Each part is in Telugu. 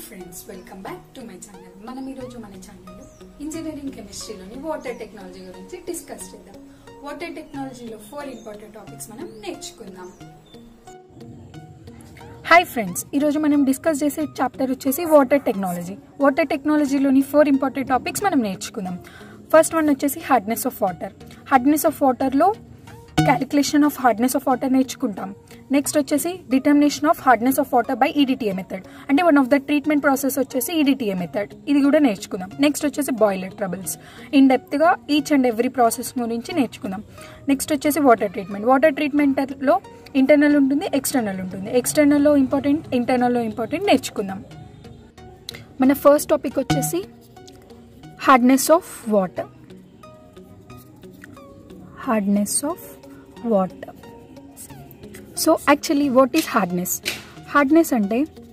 Friends welcome back to my channel మనం ఈరోజు మన ఛానల్లో ఇంజనీరింగ్ కెమిస్ట్రీలోని వాటర్ టెక్నాలజీ గురించి డిస్కస్ చేద్దాం వాటర్ టెక్నాలజీలో ఫోర్ ఇంపార్టెంట్ టాపిక్స్ మనం నేర్చుకుందాం హాయ్ ఫ్రెండ్స్ ఈరోజు మనం డిస్కస్ చేసే చాప్టర్ వచ్చేసి వాటర్ టెక్నాలజీ వాటర్ టెక్నాలజీలోని ఫోర్ ఇంపార్టెంట్ టాపిక్స్ మనం నేర్చుకుందాం ఫస్ట్ వన్ వచ్చేసి hardness of water hardness of వాటర్లో calculation of hardness of water నేర్చుకుంటాం నెక్స్ట్ వచ్చేసి determination of hardness of water by EDTA method అంటే one of the treatment process వచ్చేసి ఈడిటిఏ మెథడ్ ఇది కూడా నేర్చుకుందాం నెక్స్ట్ వచ్చేసి బాయిలర్ ట్రబుల్స్ ఇన్ డెప్త్గా ఈచ్ అండ్ ఎవ్రీ ప్రాసెస్ గురించి నేర్చుకుందాం నెక్స్ట్ వచ్చేసి వాటర్ ట్రీట్మెంట్ వాటర్ ట్రీట్మెంట్లో ఇంటర్నల్ ఉంటుంది ఎక్స్టర్నల్ ఉంటుంది ఎక్స్టర్నల్లో ఇంపార్టెంట్ ఇంటర్నల్లో ఇంపార్టెంట్ నేర్చుకుందాం మన ఫస్ట్ టాపిక్ వచ్చేసి hardness of water hardness of water so actually what is hardness hardness అంటే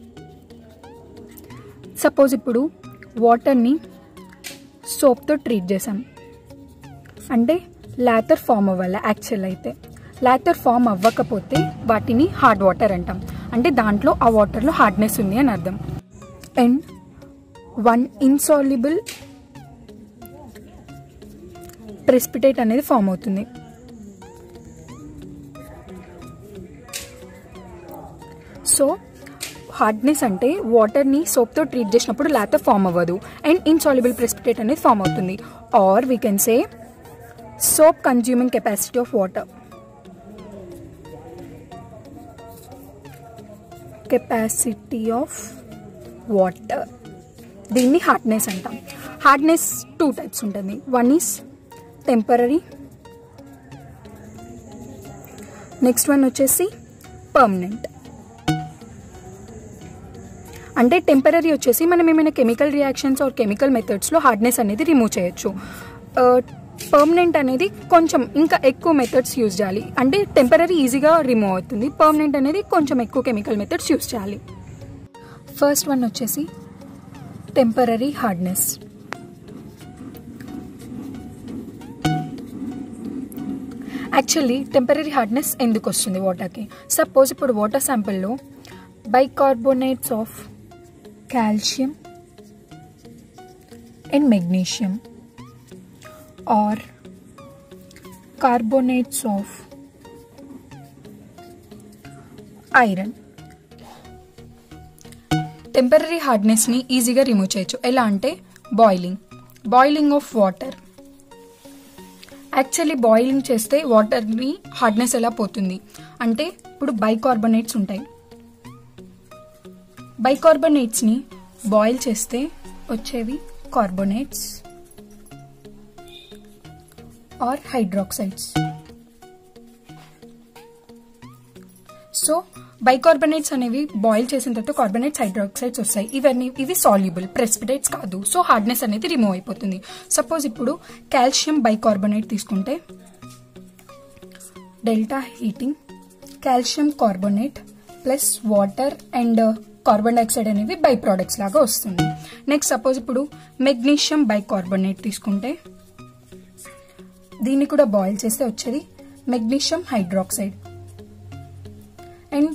సపోజ్ ఇప్పుడు వాటర్ని సోప్తో ట్రీట్ చేసాం అంటే లాటర్ ఫామ్ అవ్వాలి యాక్చువల్ అయితే లాటర్ ఫామ్ అవ్వకపోతే వాటిని హార్డ్ వాటర్ అంటాం అంటే దాంట్లో ఆ వాటర్లో హార్డ్నెస్ ఉంది అని అర్థం అండ్ వన్ ఇన్సాల్యుబుల్ ప్రెసిపిటేట్ అనేది ఫామ్ అవుతుంది సో హార్డ్నెస్ అంటే వాటర్ని సోప్తో ట్రీట్ చేసినప్పుడు లాటర్ ఫామ్ అవ్వదు అండ్ ఇన్సాల్యుబుల్ ప్రెసిపిటేట్ అనేది ఫామ్ అవుతుంది or we can say soap consuming capacity of water capacity of water దీన్ని హార్డ్నెస్ అంటాం హార్డ్నెస్ టూ టైప్స్ ఉంటుంది one is temporary next one వచ్చేసి పర్మనెంట్ అంటే టెంపరీ వచ్చేసి మనం ఏమైనా కెమికల్ రియాక్షన్స్ ఆర్ కెమికల్ మెథడ్స్లో హార్డ్నెస్ అనేది రిమూవ్ చేయొచ్చు పర్మనెంట్ అనేది కొంచెం ఇంకా ఎక్కువ మెథడ్స్ యూజ్ చేయాలి అంటే టెంపరీ ఈజీగా రిమూవ్ అవుతుంది పర్మనెంట్ అనేది కొంచెం ఎక్కువ కెమికల్ మెథడ్స్ యూజ్ చేయాలి ఫస్ట్ వన్ వచ్చేసి temporary hardness actually temporary hardness ఎందుకు వస్తుంది వాటర్కి సపోజ్ ఇప్పుడు వాటర్ శాంపిల్లో bicarbonates of calcium and magnesium or carbonates of iron temporary హార్డ్నెస్ని ఈజీగా రిమూవ్ చేయొచ్చు ఎలా అంటే boiling boiling of water actually boiling చేస్తే వాటర్ని హార్డ్నెస్ ఎలా పోతుంది అంటే ఇప్పుడు బైకార్బోనేట్స్ ఉంటాయి బైకార్బోనేట్స్ని బాయిల్ చేస్తే వచ్చేవి carbonates or hydroxides so bicarbonates అనేవి బాయిల్ చేసిన తర్వాత కార్బోనేట్స్ హైడ్రాక్సైడ్స్ వస్తాయి ఇవన్నీ ఇవి సాల్యుబుల్ ప్రెసిపిటేట్స్ కాదు సో హార్డ్నెస్ అనేది రిమూవ్ అయిపోతుంది సపోజ్ ఇప్పుడు కాల్షియం బైకార్బోనేట్ తీసుకుంటే delta heating calcium carbonate plus water and carbon dioxide అనేవి బై ప్రోడక్ట్స్ లాగా వస్తుంది నెక్స్ట్ సపోజ్ ఇప్పుడు మెగ్నీషియం బైకార్బోనేట్ తీసుకుంటే దీన్ని కూడా బాయిల్ చేస్తే వచ్చేది magnesium hydroxide and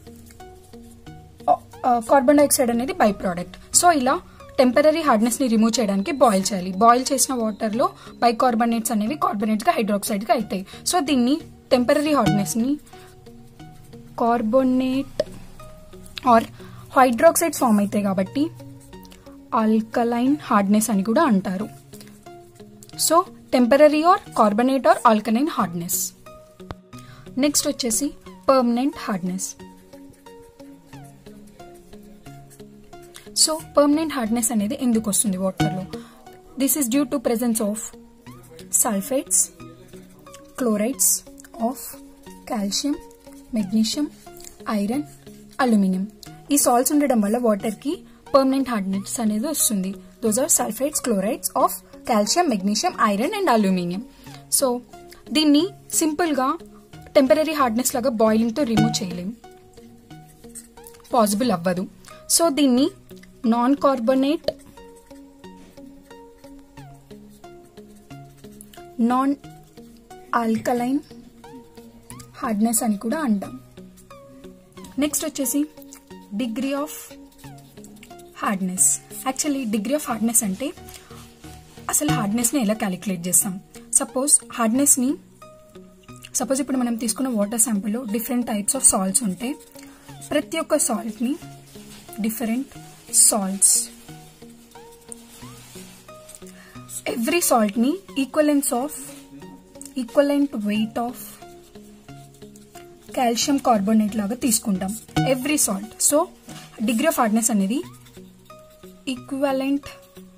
carbon dioxide అనేది బై ప్రోడక్ట్ సో ఇలా టెంపరీ హార్డ్నెస్ ని రిమూవ్ చేయడానికి బాయిల్ చేయాలి బాయిల్ చేసిన వాటర్ లో బైకార్బోనేట్స్ అనేవి కార్బోనేట్ గా హైడ్రాక్సైడ్ గా అవుతాయి సో దీన్ని టెంపరీ హార్డ్నెస్ ని కార్బోనేట్ ఆర్ హైడ్రాక్సైడ్స్ ఫామ్ అవుతాయి కాబట్టి ఆల్కలైన్ హార్డ్నెస్ అని కూడా అంటారు so temporary or carbonate or alkaline hardness next వచ్చేసి permanent hardness so permanent hardness అనేది ఎందుకు వస్తుంది వాటర్లో this is due to presence of sulphates chlorides of calcium magnesium iron aluminium ఈ సాల్ట్స్ ఉండడం వల్ల వాటర్కి పర్మనెంట్ హార్డ్నెస్ అనేది వస్తుంది those are sulphates chlorides of calcium magnesium iron and aluminium so దీన్ని సింపుల్గా టెంపరీ హార్డ్నెస్ లాగా బాయిలింగ్తో రిమూవ్ చేయలేం పాసిబుల్ అవ్వదు సో దీన్ని non carbonate non alkaline hardness అని కూడా అంటాం నెక్స్ట్ వచ్చేసి degree of hardness actually degree of hardness అంటే అసలు హార్డ్నెస్ని ఎలా క్యాలిక్యులేట్ చేస్తాం సపోజ్ హార్డ్నెస్ని సపోజ్ ఇప్పుడు మనం తీసుకున్న వాటర్ శాంపుల్లో డిఫరెంట్ టైప్స్ ఆఫ్ సాల్ట్స్ ఉంటే ప్రతి ఒక్క సాల్ట్ని డిఫరెంట్ సాల్ట్స్ ఎవ్రీ సాల్ట్ని equivalence of equivalent weight of calcium carbonate లాగా తీసుకుంటాం every salt so degree of hardness అనేది equivalent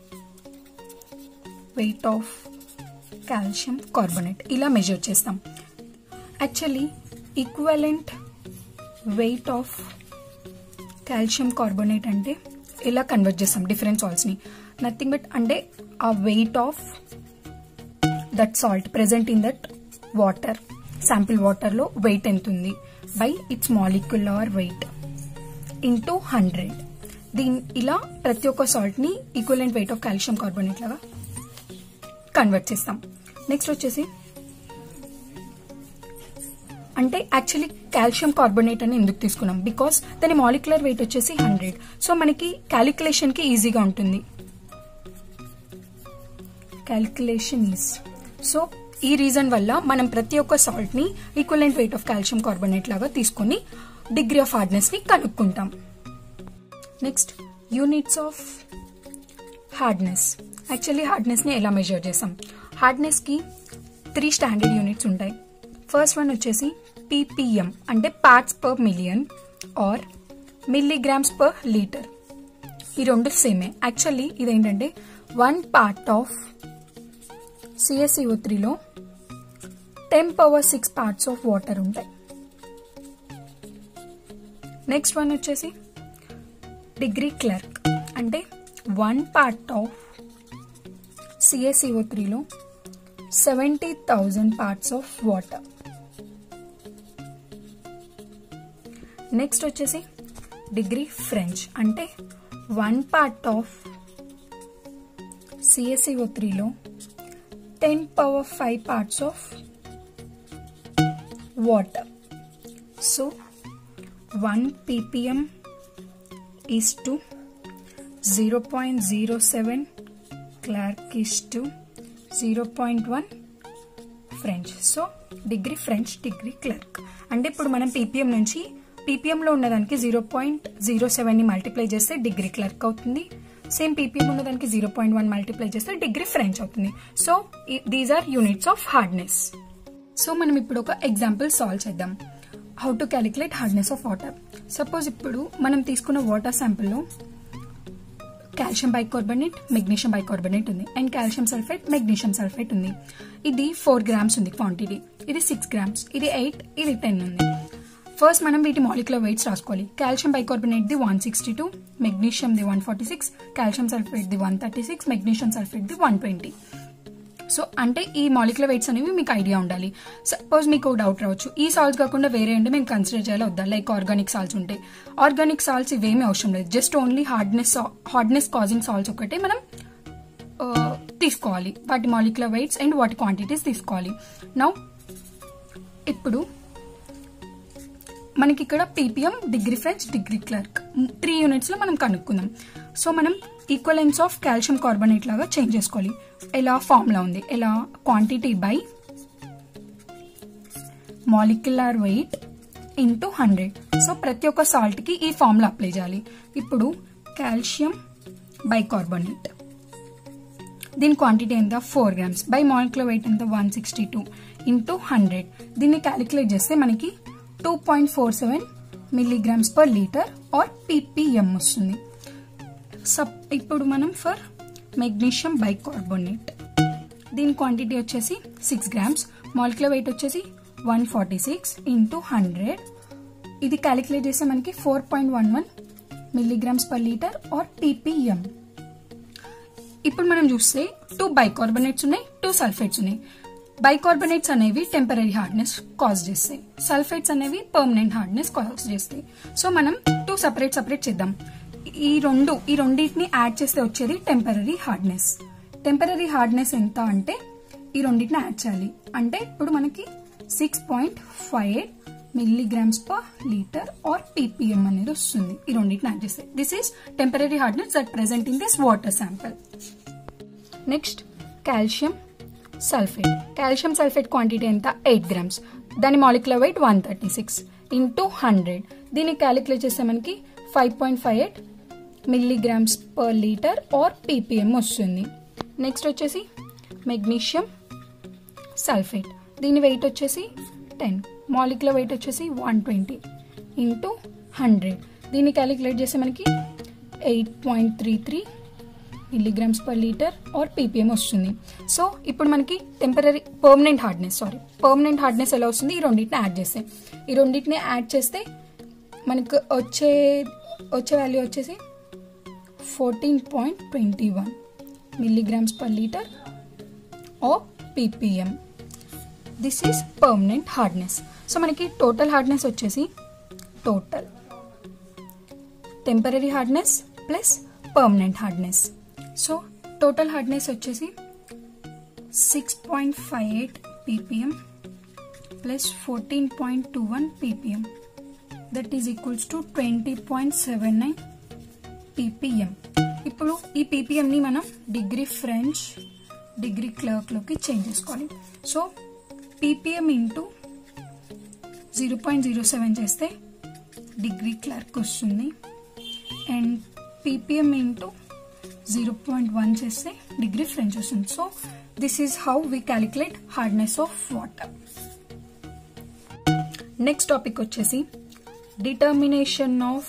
weight of calcium carbonate ఇలా మెజర్ చేస్తాం actually equivalent weight of calcium carbonate అంటే ఇలా కన్వర్ట్ చేస్తాం డిఫరెంట్ సాల్ట్స్ని నథింగ్ బట్ అంటే ఆ weight of that salt present in that water sample వాటర్లో వెయిట్ ఎంత ఉంది by its molecular weight into hundred దీని ఇలా ప్రతి ఒక్క సాల్ట్ని equivalent weight of calcium carbonate లాగా కన్వర్ట్ చేస్తాం నెక్స్ట్ వచ్చేసి అంటే యాక్చువల్లీ కాల్షియం కార్బోనేట్ అని ఎందుకు తీసుకున్నాం బికాస్ దాని మాలిక్యులర్ వెయిట్ వచ్చేసి హండ్రెడ్ సో మనకి క్యాలిక్యులేషన్ కి ఈజీగా ఉంటుంది క్యాలిక్యులేషన్ ఈజ్ సో ఈ రీజన్ వల్ల మనం ప్రతి ఒక్క సాల్ట్ ని equivalent weight of calcium carbonate లాగా తీసుకొని డిగ్రీ ఆఫ్ హార్డ్నెస్ ని కనుక్కుంటాం next units of hardness actually hardness ని ఎలా మెజర్ చేస్తాం హార్డ్నెస్ కి త్రీ స్టాండర్డ్ యూనిట్స్ ఉంటాయి ఫస్ట్ వన్ వచ్చేసి పీపీఎం అంటే parts per million or milligrams per litre ఈ రెండు సేమే యాక్చువల్లీ ఇదేంటంటే వన్ పార్ట్ ఆఫ్ సిఎస్ఈఓ త్రీలో ten power six parts of water ఉంటాయి నెక్స్ట్ వన్ వచ్చేసి డిగ్రీ క్లర్క్ అంటే వన్ పార్ట్ ఆఫ్ సిఎస్ఈఓ త్రీలో seventy thousand parts of water next వచ్చేసి డిగ్రీ ఫ్రెంచ్ అంటే వన్ పార్ట్ ఆఫ్ సిఎస్ఈఓ త్రీలో ten power five parts of water so one ppm is to 0.07 Clark is to 0.1 French so degree French degree Clark అంటే ఇప్పుడు మనం పీపీఎం నుంచి పీపీఎంలో ఉన్నదానికి జీరో పాయింట్ జీరో సెవెన్ని మల్టిప్లై చేస్తే డిగ్రీ క్లర్క్ అవుతుంది సేమ్ పీపీఎం ఉన్నదానికి జీరో పాయింట్ వన్ మల్టిప్లై చేస్తే డిగ్రీ ఫ్రెంచ్ అవుతుంది so these are units of hardness so మనం ఇప్పుడు ఒక ఎగ్జాంపుల్ సాల్వ్ చేద్దాం how to calculate hardness of water suppose ఇప్పుడు మనం తీసుకున్న వాటర్ శాంపుల్లో కాల్షియం బైకార్బోనేట్ మెగ్నీషియం బైకార్బోనేట్ ఉంది and calcium sulphate magnesium sulphate ఉంది ఇది ఫోర్ గ్రామ్స్ ఉంది క్వాంటిటీ ఇది సిక్స్ గ్రామ్స్ ఇది ఎయిట్ ఇది టెన్ ఉంది ఫస్ట్ మనం వీటి మాలిక్యులర్ వెయిట్స్ రాసుకోవాలి కాల్షియం బైకార్బోనేట్ ది వన్ సిక్స్టీ టూ మెగ్నీషియం ది one forty six calcium sulphate ది one thirty six magnesium sulphate ది వన్ ట్వంటీ సో అంటే ఈ మాలిక్యులర్ వెయిట్స్ అనేవి మీకు ఐడియా ఉండాలి సపోజ్ మీకు డౌట్ రావచ్చు ఈ సాల్ట్స్ కాకుండా వేరే అంటే మేము కన్సిడర్ చేయాలి వద్దా లైక్ ఆర్గానిక్ సాల్ట్స్ ఉంటాయి ఆర్గానిక్ సాల్ట్స్ ఇవేమీ అవసరం లేదు just only hardness hardness causing salts ఒకటే మనం ఆ, తీసుకోవాలి వాటి మాలిక్యులర్ వెయిట్స్ అండ్ వాటి క్వాంటిటీస్ తీసుకోవాలి నౌ ఇప్పుడు మనకి ఇక్కడ PPM degree French degree Clark three units లో మనం కనుక్కుందాం సో మనం ఈక్వలెన్స్ ఆఫ్ కాల్షియం కార్బోనేట్ లాగా చేంజ్ చేసుకోవాలి ఎలా ఫార్ములా ఉంది ఎలా quantity by molecular weight into hundred so ప్రతి ఒక్క సాల్ట్ కి ఈ ఫార్ములా అప్లై చేయాలి ఇప్పుడు కాల్షియం బైకార్బోనేట్ దీని క్వాంటిటీ ఎంత four grams by molecular weight ఎంత one sixty two into hundred దీన్ని క్యాలిక్యులేట్ చేస్తే మనకి two point four seven milligrams per litre or PPM వస్తుంది సబ్ ఇప్పుడు మనం ఫర్ మెగ్నీషియం బైకార్బోనేట్ దీని క్వాంటిటీ వచ్చేసి సిక్స్ గ్రామ్స్ మాలిక్యులర్ వెయిట్ వచ్చేసి one forty six into hundred ఇది క్యాలిక్యులేట్ చేస్తే మనకి four point one one milligrams per litre or PPM ఇప్పుడు మనం చూస్తే టూ బైకార్బోనేట్స్ ఉన్నాయి టూ సల్ఫేట్స్ ఉన్నాయి బైకార్బోనేట్స్ అనేవి టెంపరీ హార్డ్నెస్ కాజ్ చేస్తాయి సల్ఫేట్స్ అనేవి పర్మనెంట్ హార్డ్నెస్ కాజ్ చేస్తాయి సో మనం టూ సపరేట్ సపరేట్ చేద్దాం ఈ రెండు ఈ రెండింటిని యాడ్ చేస్తే వచ్చేది టెంపరీ హార్డ్నెస్ టెంపరీ హార్డ్నెస్ ఎంత అంటే ఈ రెండింటిని యాడ్ చేయాలి అంటే ఇప్పుడు మనకి six point five eight milligrams per litre or PPM అనేది వస్తుంది ఈ రెండింటిని యాడ్ చేస్తే this is temporary hardness that present in this water sample next calcium sulphate calcium sulphate quantity ఎంత ఎయిట్ గ్రామ్స్ దాని molecular weight one thirty six into hundred దీన్ని క్యాలిక్యులేట్ చేస్తే మనకి five point five eight milligrams per litre or PPM వస్తుంది నెక్స్ట్ వచ్చేసి మెగ్నీషియం సల్ఫేట్ దీని వెయిట్ వచ్చేసి టెన్ మాలిక్యులర్ వెయిట్ వచ్చేసి వన్ ట్వంటీ ఇంటూ హండ్రెడ్ దీన్ని క్యాలిక్యులేట్ చేస్తే మనకి eight point three three milligrams per litre or PPM వస్తుంది సో ఇప్పుడు మనకి temporary permanent hardness sorry permanent hardness ఎలా వస్తుంది ఈ రెండింటిని యాడ్ చేస్తే ఈ రెండింటిని యాడ్ చేస్తే మనకు వచ్చే వచ్చే వాల్యూ వచ్చేసి fourteen point twenty one milligrams per litre or PPM this is permanent hardness so మనకి టోటల్ హార్డ్నెస్ వచ్చేసి total temporary hardness plus permanent hardness so total hardness వచ్చేసి six point five eight PPM plus fourteen point two one PPM that is equals to twenty point seven nine PPM ఇప్పుడు ఈ పీపీఎంని మనం డిగ్రీ ఫ్రెంచ్ డిగ్రీ క్లర్క్లోకి చేంజ్ చేసుకోవాలి so PPM into zero point zero seven చేస్తే డిగ్రీ క్లర్క్ వస్తుంది and PPM into zero point one చేస్తే డిగ్రీ ఫ్రెంచ్ వస్తుంది so this is how we calculate hardness of water next topic వచ్చేసి determination of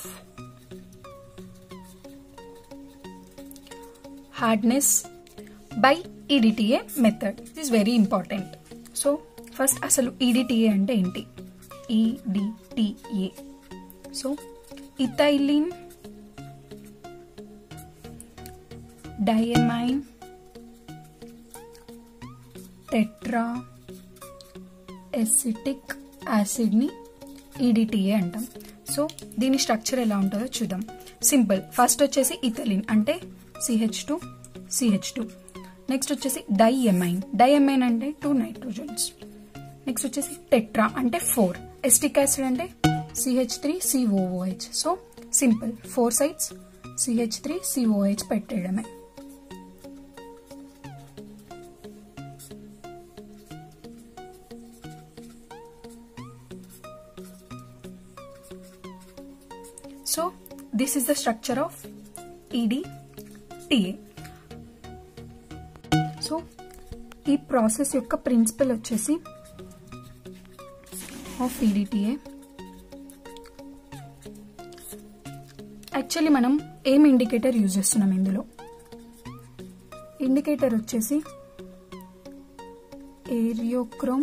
hardness by EDTA method is very important so first అసలు ఈడిటిఏ అంటే ఏంటి EDTA so ethylene diamine tetra acetic యాసిడ్ని ఈడిటిఏ అంటాం సో దీని స్ట్రక్చర్ ఎలా ఉంటుందో చూద్దాం సింపుల్ ఫస్ట్ వచ్చేసి ఇథలిన్ అంటే CH two CH two next వచ్చేసి డైఎమైన్ డైఎమైన్ అంటే టూ నైట్రోజన్స్ నెక్స్ట్ వచ్చేసి టెట్రా అంటే ఫోర్ ఎస్టిక్ యాసిడ్ అంటే CH three COOH so simple four sides CH three COH పెట్టేయడమే so this is the structure of EDTA so ఈ ప్రాసెస్ యొక్క ప్రిన్సిపల్ వచ్చేసి ఆఫ్ ఈడిటిఏ యాక్చువల్లీ మనం ఏం ఇండికేటర్ యూజ్ చేస్తున్నాం ఇందులో ఇండికేటర్ వచ్చేసి eriochrome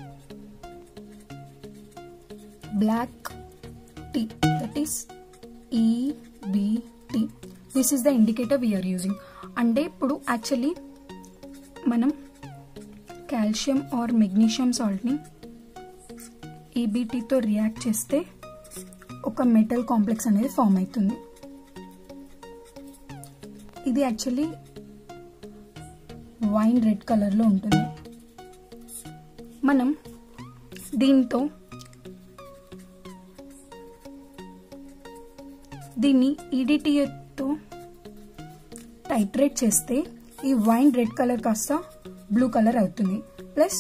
black T that is EBT this is the indicator we're using అంటే ఇప్పుడు యాక్చువల్లీ మనం కాల్షియం ఆర్ మెగ్నీషియం సాల్ట్ని ఈబిటీతో రియాక్ట్ చేస్తే ఒక మెటల్ కాంప్లెక్స్ అనేది ఫామ్ అవుతుంది ఇది యాక్చువల్లీ వైన్ రెడ్ కలర్లో ఉంటుంది మనం దీంతో దీన్ని ఈడిటితో టైట్రేట్ చేస్తే ఈ వైన్ రెడ్ కలర్ కాస్త బ్లూ కలర్ అవుతుంది ప్లస్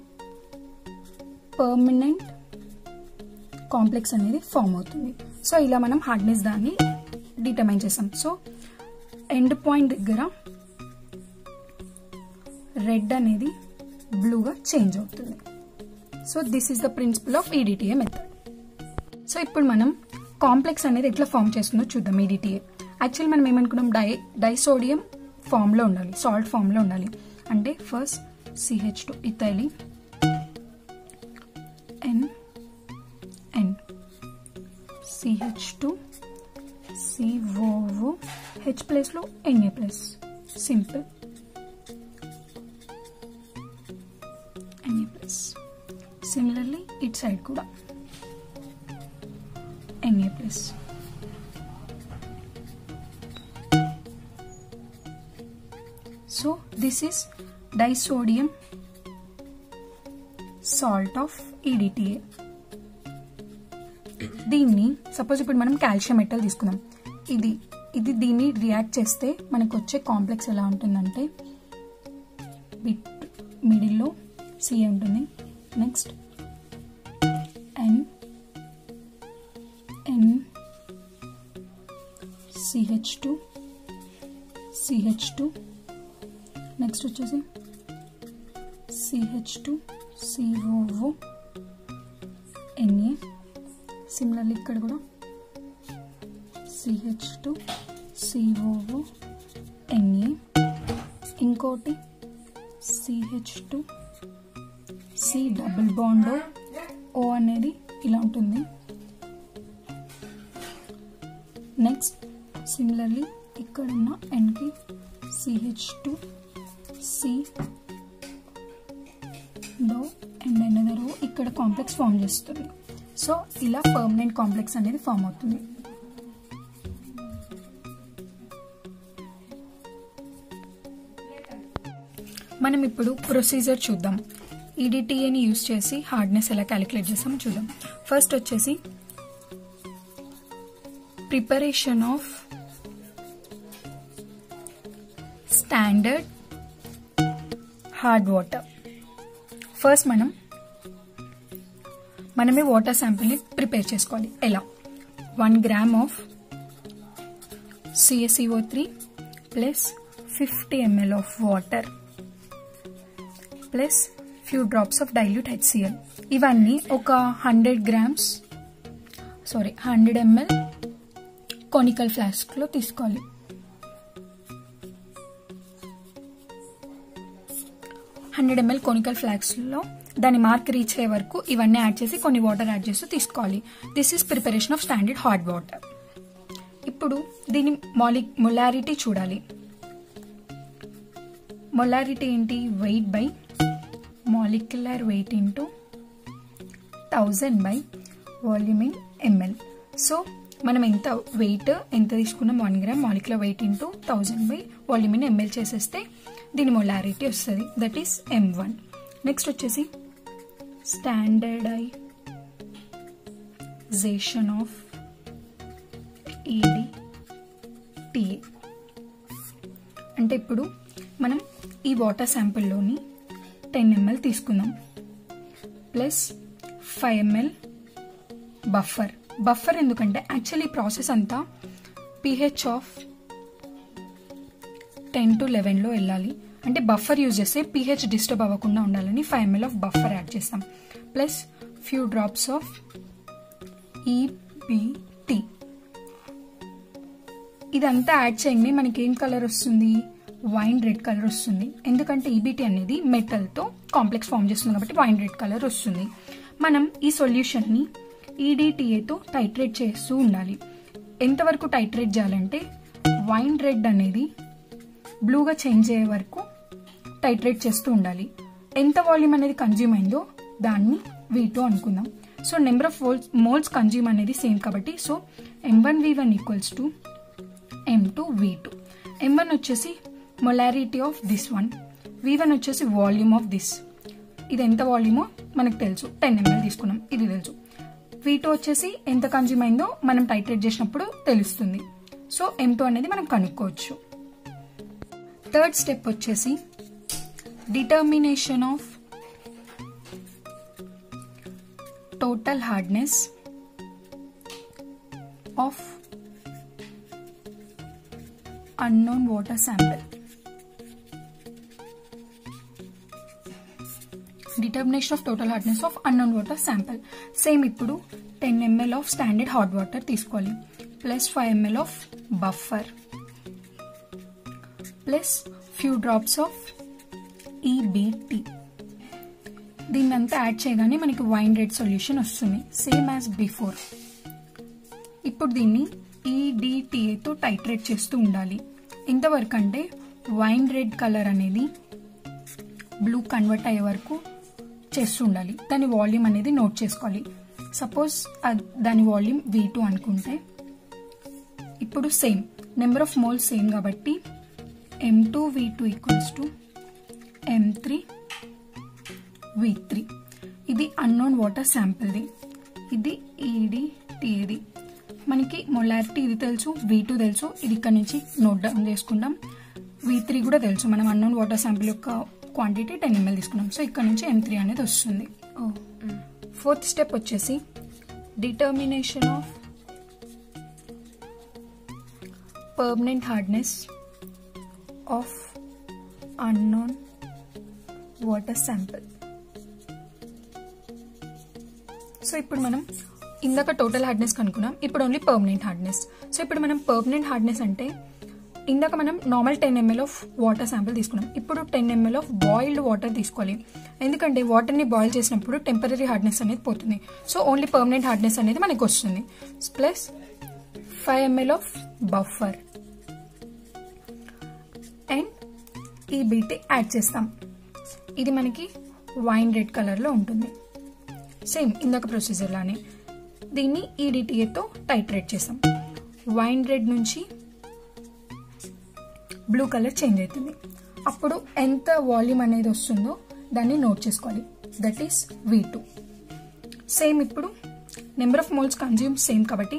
పర్మనెంట్ కాంప్లెక్స్ అనేది ఫామ్ అవుతుంది సో ఇలా మనం హార్డ్నెస్ దాన్ని డిటర్మైన్ చేస్తాం సో ఎండ్ పాయింట్ దగ్గర రెడ్ అనేది బ్లూగా చేంజ్ అవుతుంది so this is the principle of EDTA method so ఇప్పుడు మనం కాంప్లెక్స్ అనేది ఎట్లా ఫామ్ చేస్తుందో చూద్దాం ఈడిటిఏ యాక్చువల్లీ మనం ఏమనుకున్నాం డై డైసోడియం ఫామ్లో ఉండాలి సాల్ట్ ఫామ్లో ఉండాలి అంటే first CH two ethyl N N CH two COO H ప్లేస్లో NA plus simple NA plus similarly it side కూడా Na plus. So this is disodium salt of EDTA. దీన్ని సపోజ్ ఇప్పుడు మనం కాల్షియం మెటల్ తీసుకుందాం ఇది ఇది దీన్ని రియాక్ట్ చేస్తే మనకు వచ్చే కాంప్లెక్స్ ఎలా ఉంటుందంటే బిట్ మిడిల్లో సి ఉంటుంది next N N CH two CH two next వచ్చేసి CH two COO NA similarly ఇక్కడ కూడా సిహెచ్ టూ సిఓఓ ఎన్ఏ ఇంకోటి CH two C double bond O అనేది ఇలా ఉంటుంది నెక్స్ట్ సిమిలర్లీ ఇక్కడున్న ఎన్కి సిహెచ్ టూ సి డో అండ్ అనదర్ రో ఇక్కడ కాంప్లెక్స్ ఫామ్ చేస్తుంది సో ఇలా పర్మనెంట్ కాంప్లెక్స్ అనేది ఫామ్ అవుతుంది మనం ఇప్పుడు ప్రొసీజర్ చూద్దాం ఈడిటిఏని యూస్ చేసి హార్డ్నెస్ ఎలా క్యాలిక్యులేట్ చేస్తామో చూద్దాం ఫస్ట్ వచ్చేసి preparation of standard hard water first మనం మనమే వాటర్ శాంపిల్ని ప్రిపేర్ చేసుకోవాలి ఎలా one gram of CSEO three plus fifty ml of water plus few drops of dilute HCl ఇవన్నీ ఒక hundred grams sorry hundred ml conical ఫ్లాస్క్లో తీసుకోవాలి హండ్రెడ్ ఎంఎల్ కొనికల్ ఫ్లాక్స్లో దాని మార్క్ రీచ్ అయ్యే వరకు ఇవన్నీ యాడ్ చేసి కొన్ని వాటర్ యాడ్ చేస్తూ తీసుకోవాలి this is preparation of standard hard water ఇప్పుడు దీని మాలి మొలారిటీ చూడాలి మొలారిటీ ఏంటి weight by molecular weight into thousand by volume in ml so మనం ఎంత వెయిట్ ఎంత తీసుకున్నాం one gram molecular weight into thousand by volume in ml చేసేస్తే దీని మొలారిటీ వస్తుంది that is M one next వచ్చేసి స్టాండర్డైజేషన్ ఆఫ్ ఈడి టీఏ అంటే ఇప్పుడు మనం ఈ వాటర్ శాంపుల్లోని టెన్ ఎంఎల్ తీసుకుందాం plus five ML buffer buffer ఎందుకంటే యాక్చువల్లీ ప్రాసెస్ అంతా పిహెచ్ ఆఫ్ టెన్ టు లెవెన్లో వెళ్ళాలి అంటే బఫర్ యూజ్ చేస్తే పిహెచ్ డిస్టర్బ్ అవ్వకుండా ఉండాలని five ml of buffer add చేస్తాం plus few drops of EBT ఇదంతా యాడ్ చేయండి మనకి ఏం కలర్ వస్తుంది వైన్ రెడ్ కలర్ వస్తుంది ఎందుకంటే ఈబిటి అనేది మెటల్తో కాంప్లెక్స్ ఫామ్ చేస్తుంది కాబట్టి వైన్ రెడ్ కలర్ వస్తుంది మనం ఈ సొల్యూషన్ని ఈడిటిఏతో టైట్రేట్ చేస్తూ ఉండాలి ఎంతవరకు టైట్రేట్ చేయాలంటే వైన్ రెడ్ అనేది బ్లూగా చేంజ్ అయ్యే వరకు టైట్రేట్ చేస్తూ ఉండాలి ఎంత వాల్యూమ్ అనేది కన్జ్యూమ్ అయిందో దాన్ని వీ టూ అనుకుందాం so number of vols moles consume అనేది సేమ్ కాబట్టి so M one V one equals to M two V two M one వచ్చేసి molarity of this one V one వచ్చేసి వాల్యూమ్ ఆఫ్ దిస్ ఇది ఎంత వాల్యూమో మనకు తెలుసు టెన్ ఎంఎల్ తీసుకున్నాం ఇది తెలుసు వి టూ వచ్చేసి ఎంత కన్జ్యూమ్ అయిందో మనం టైట్రేట్ చేసినప్పుడు తెలుస్తుంది సో ఎం టూ అనేది మనం కనుక్కోవచ్చు థర్డ్ స్టెప్ వచ్చేసి determination of total hardness of unknown water sample. Determination of total hardness of unknown water sample same ఇప్పుడు ten ml of standard hard water తీసుకోవాలి plus five ml of buffer plus few drops of EBT దీన్నంతా యాడ్ చేయగానే మనకి వైన్ రెడ్ సొల్యూషన్ వస్తుంది సేమ్ యాజ్ బిఫోర్ ఇప్పుడు దీన్ని ఈడిటిఏతో టైట్రేట్ చేస్తూ ఉండాలి ఎంతవరకు అంటే వైన్ రెడ్ కలర్ అనేది బ్లూ కన్వర్ట్ అయ్యే వరకు చేస్తూ ఉండాలి దాని వాల్యూమ్ అనేది నోట్ చేసుకోవాలి సపోజ్ దాని వాల్యూమ్ వి టూ అనుకుంటే ఇప్పుడు same number of mole same కాబట్టి M two V two equals to M three V three ఇది అన్నోన్ వాటర్ శాంపిల్ది ఇది ఈడిటిఏ ఈడిటిఏది మనకి మొలారిటీ ఇది తెలుసు వీ టూ తెలుసు ఇది ఇక్కడ నుంచి నోట్ డౌన్ చేసుకుంటాం వీ త్రీ కూడా తెలుసు మనం అన్నోన్ వాటర్ శాంపిల్ యొక్క క్వాంటిటీ టెన్ ఎంఎల్ తీసుకున్నాం సో ఇక్కడ నుంచి ఎం త్రీ అనేది వస్తుంది ఫోర్త్ స్టెప్ వచ్చేసి determination of permanent hardness of unknown water sample so ఇప్పుడు మనం ఇందాక టోటల్ హార్డ్నెస్ కనుక్కున్నాం ఇప్పుడు ఓన్లీ పర్మనెంట్ హార్డ్నెస్ సో ఇప్పుడు మనం పర్మనెంట్ హార్డ్నెస్ అంటే ఇందాక మనం normal ten ml of water sample తీసుకున్నాం ఇప్పుడు ten ml of boiled water తీసుకోవాలి ఎందుకంటే వాటర్ని బాయిల్ చేసినప్పుడు టెంపరీ హార్డ్నెస్ అనేది పోతుంది సో ఓన్లీ పర్మనెంట్ హార్డ్నెస్ అనేది మనకు వస్తుంది plus five ml of buffer and EBT add చేస్తాం ఇది మనకి వైన్ రెడ్ కలర్లో ఉంటుంది సేమ్ ఇందాక ప్రొసీజర్ లానే దీన్ని ఈడిటిఏతో టైట్రేట్ చేస్తాం వైన్ రెడ్ నుంచి బ్లూ కలర్ చేంజ్ అవుతుంది అప్పుడు ఎంత వాల్యూమ్ అనేది వస్తుందో దాన్ని నోట్ చేసుకోవాలి that is V two same ఇప్పుడు number of moles consume same కాబట్టి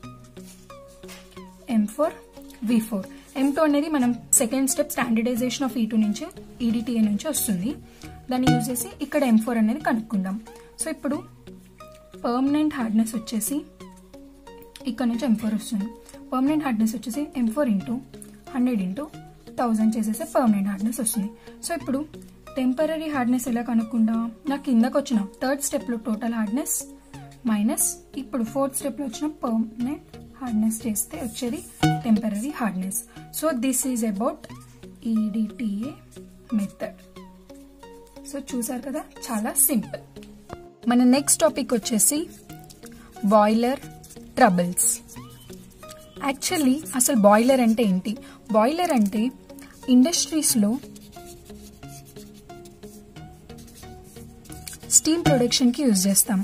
M four V four M two అనేది మనం సెకండ్ స్టెప్ స్టాండర్డైజేషన్ ఆఫ్ ఈ టూ నుంచి ఈడిటిఏ నుంచి వస్తుంది దాన్ని యూజ్ చేసి ఇక్కడ ఎం ఫోర్ అనేది కనుక్కుందాం సో ఇప్పుడు పర్మనెంట్ హార్డ్నెస్ వచ్చేసి ఇక్కడ నుంచి ఎం ఫోర్ వస్తుంది పర్మనెంట్ హార్డ్నెస్ వచ్చేసి M four into hundred into thousand చేసేస్తే పర్మనెంట్ హార్డ్నెస్ వస్తుంది సో ఇప్పుడు టెంపరీ హార్డ్నెస్ ఎలా కనుక్కుంటాం నాకు కిందకు వచ్చిన థర్డ్ స్టెప్లో టోటల్ హార్డ్నెస్ మైనస్ ఇప్పుడు ఫోర్త్ స్టెప్లో వచ్చిన పర్మనెంట్ హార్డ్నెస్ చేస్తే వచ్చేది temporary hardness so this is about EDTA method so చూసారు కదా చాలా సింపుల్ మన నెక్స్ట్ టాపిక్ వచ్చేసి బాయిలర్ ట్రబుల్స్ యాక్చువల్లీ అసలు బాయిలర్ అంటే ఏంటి బాయిలర్ అంటే ఇండస్ట్రీస్లో స్టీమ్ ప్రొడక్షన్కి యూజ్ చేస్తాం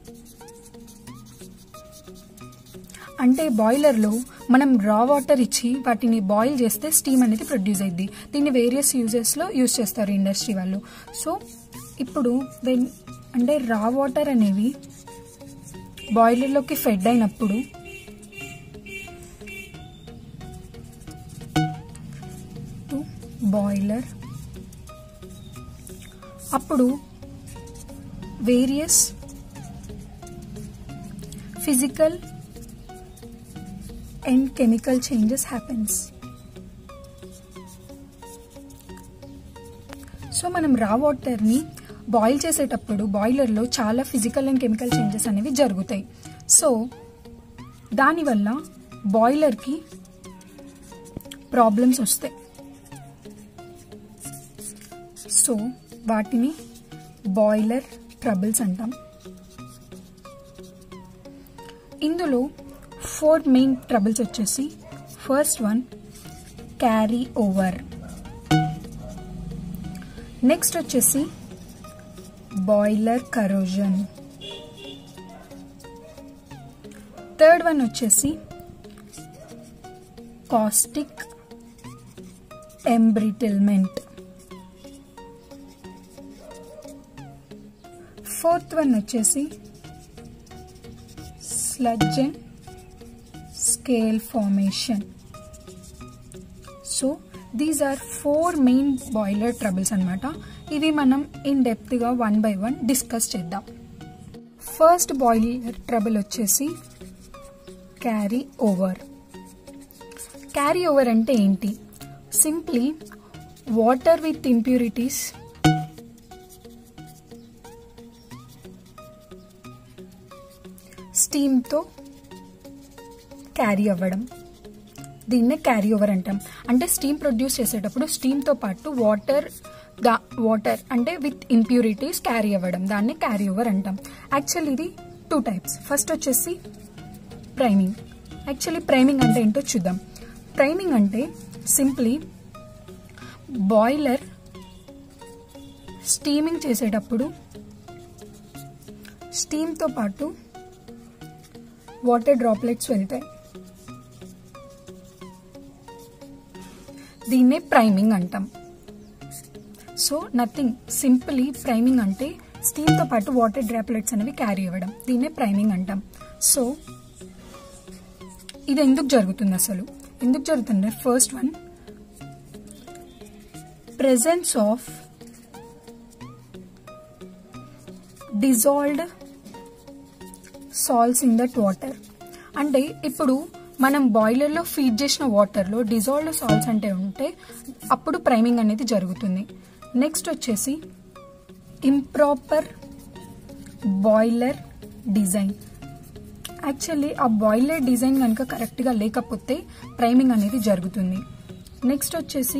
అంటే బాయిలర్లో మనం రా వాటర్ ఇచ్చి వాటిని బాయిల్ చేస్తే స్టీమ్ అనేది ప్రొడ్యూస్ అయింది దీన్ని వేరియస్ యూజెస్లో యూజ్ చేస్తారు ఇండస్ట్రీ వాళ్ళు సో ఇప్పుడు వెన్ అంటే రా వాటర్ అనేవి బాయిలర్లోకి ఫెడ్ అయినప్పుడు టు బాయిలర్ అప్పుడు various physical and chemical changes happens so మనం రా వాటర్ని బాయిల్ చేసేటప్పుడు బాయిలర్లో చాలా ఫిజికల్ అండ్ కెమికల్ చేంజెస్ అనేవి జరుగుతాయి సో దానివల్ల బాయిలర్కి ప్రాబ్లమ్స్ వస్తాయి సో వాటిని బాయిలర్ ట్రబుల్స్ అంటాం ఇందులో ఫోర్ మెయిన్ ట్రబుల్స్ వచ్చేసి first one carry over next వచ్చేసి బాయిలర్ కరోజన్ థర్డ్ వన్ వచ్చేసి కాస్టిక్ ఎంబ్రిటిల్మెంట్ ఫోర్త్ వన్ వచ్చేసి sludge and scale formation so these are four main boiler troubles అనమాట ఇవి మనం ఇన్ డెప్త్గా వన్ బై వన్ డిస్కస్ చేద్దాం ఫస్ట్ బాయిలర్ ట్రబుల్ వచ్చేసి క్యారీ ఓవర్ క్యారీ ఓవర్ అంటే ఏంటి సింప్లీ వాటర్ విత్ ఇంప్యూరిటీస్ స్టీమ్తో క్యారీ అవ్వడం దీన్నే క్యారీ ఓవర్ అంటాం అంటే స్టీమ్ ప్రొడ్యూస్ చేసేటప్పుడు స్టీమ్తో పాటు వాటర్ దా వాటర్ అంటే విత్ ఇంప్యూరిటీస్ క్యారీ అవ్వడం దాన్ని క్యారీ ఓవర్ అంటాం యాక్చువల్లీ ఇది టూ టైప్స్ ఫస్ట్ వచ్చేసి ప్రైమింగ్ యాక్చువల్లీ ప్రైమింగ్ అంటే ఏంటో చూద్దాం ప్రైమింగ్ అంటే సింప్లీ బాయిలర్ స్టీమింగ్ చేసేటప్పుడు స్టీమ్తో పాటు వాటర్ డ్రాప్లెట్స్ వెళ్తాయి దీన్నే ప్రైమింగ్ అంటాం సో నథింగ్ సింపుల్లీ ప్రైమింగ్ అంటే స్టీమ్తో పాటు వాటర్ డ్రాప్లెట్స్ అనేవి క్యారీ అవ్వడం దీన్నే ప్రైమింగ్ అంటాం సో ఇది ఎందుకు జరుగుతుంది అసలు ఎందుకు జరుగుతుంది first one presence of dissolved salts in that water అంటే ఇప్పుడు మనం బాయిలర్లో ఫీడ్ చేసిన వాటర్లో డిజాల్వ్డ్ సాల్ట్స్ అంటే ఉంటే అప్పుడు ప్రైమింగ్ అనేది జరుగుతుంది నెక్స్ట్ వచ్చేసి ఇంప్రాపర్ బాయిలర్ డిజైన్ యాక్చువల్లీ ఆ బాయిలర్ డిజైన్ కనుక కరెక్ట్గా లేకపోతే ప్రైమింగ్ అనేది జరుగుతుంది నెక్స్ట్ వచ్చేసి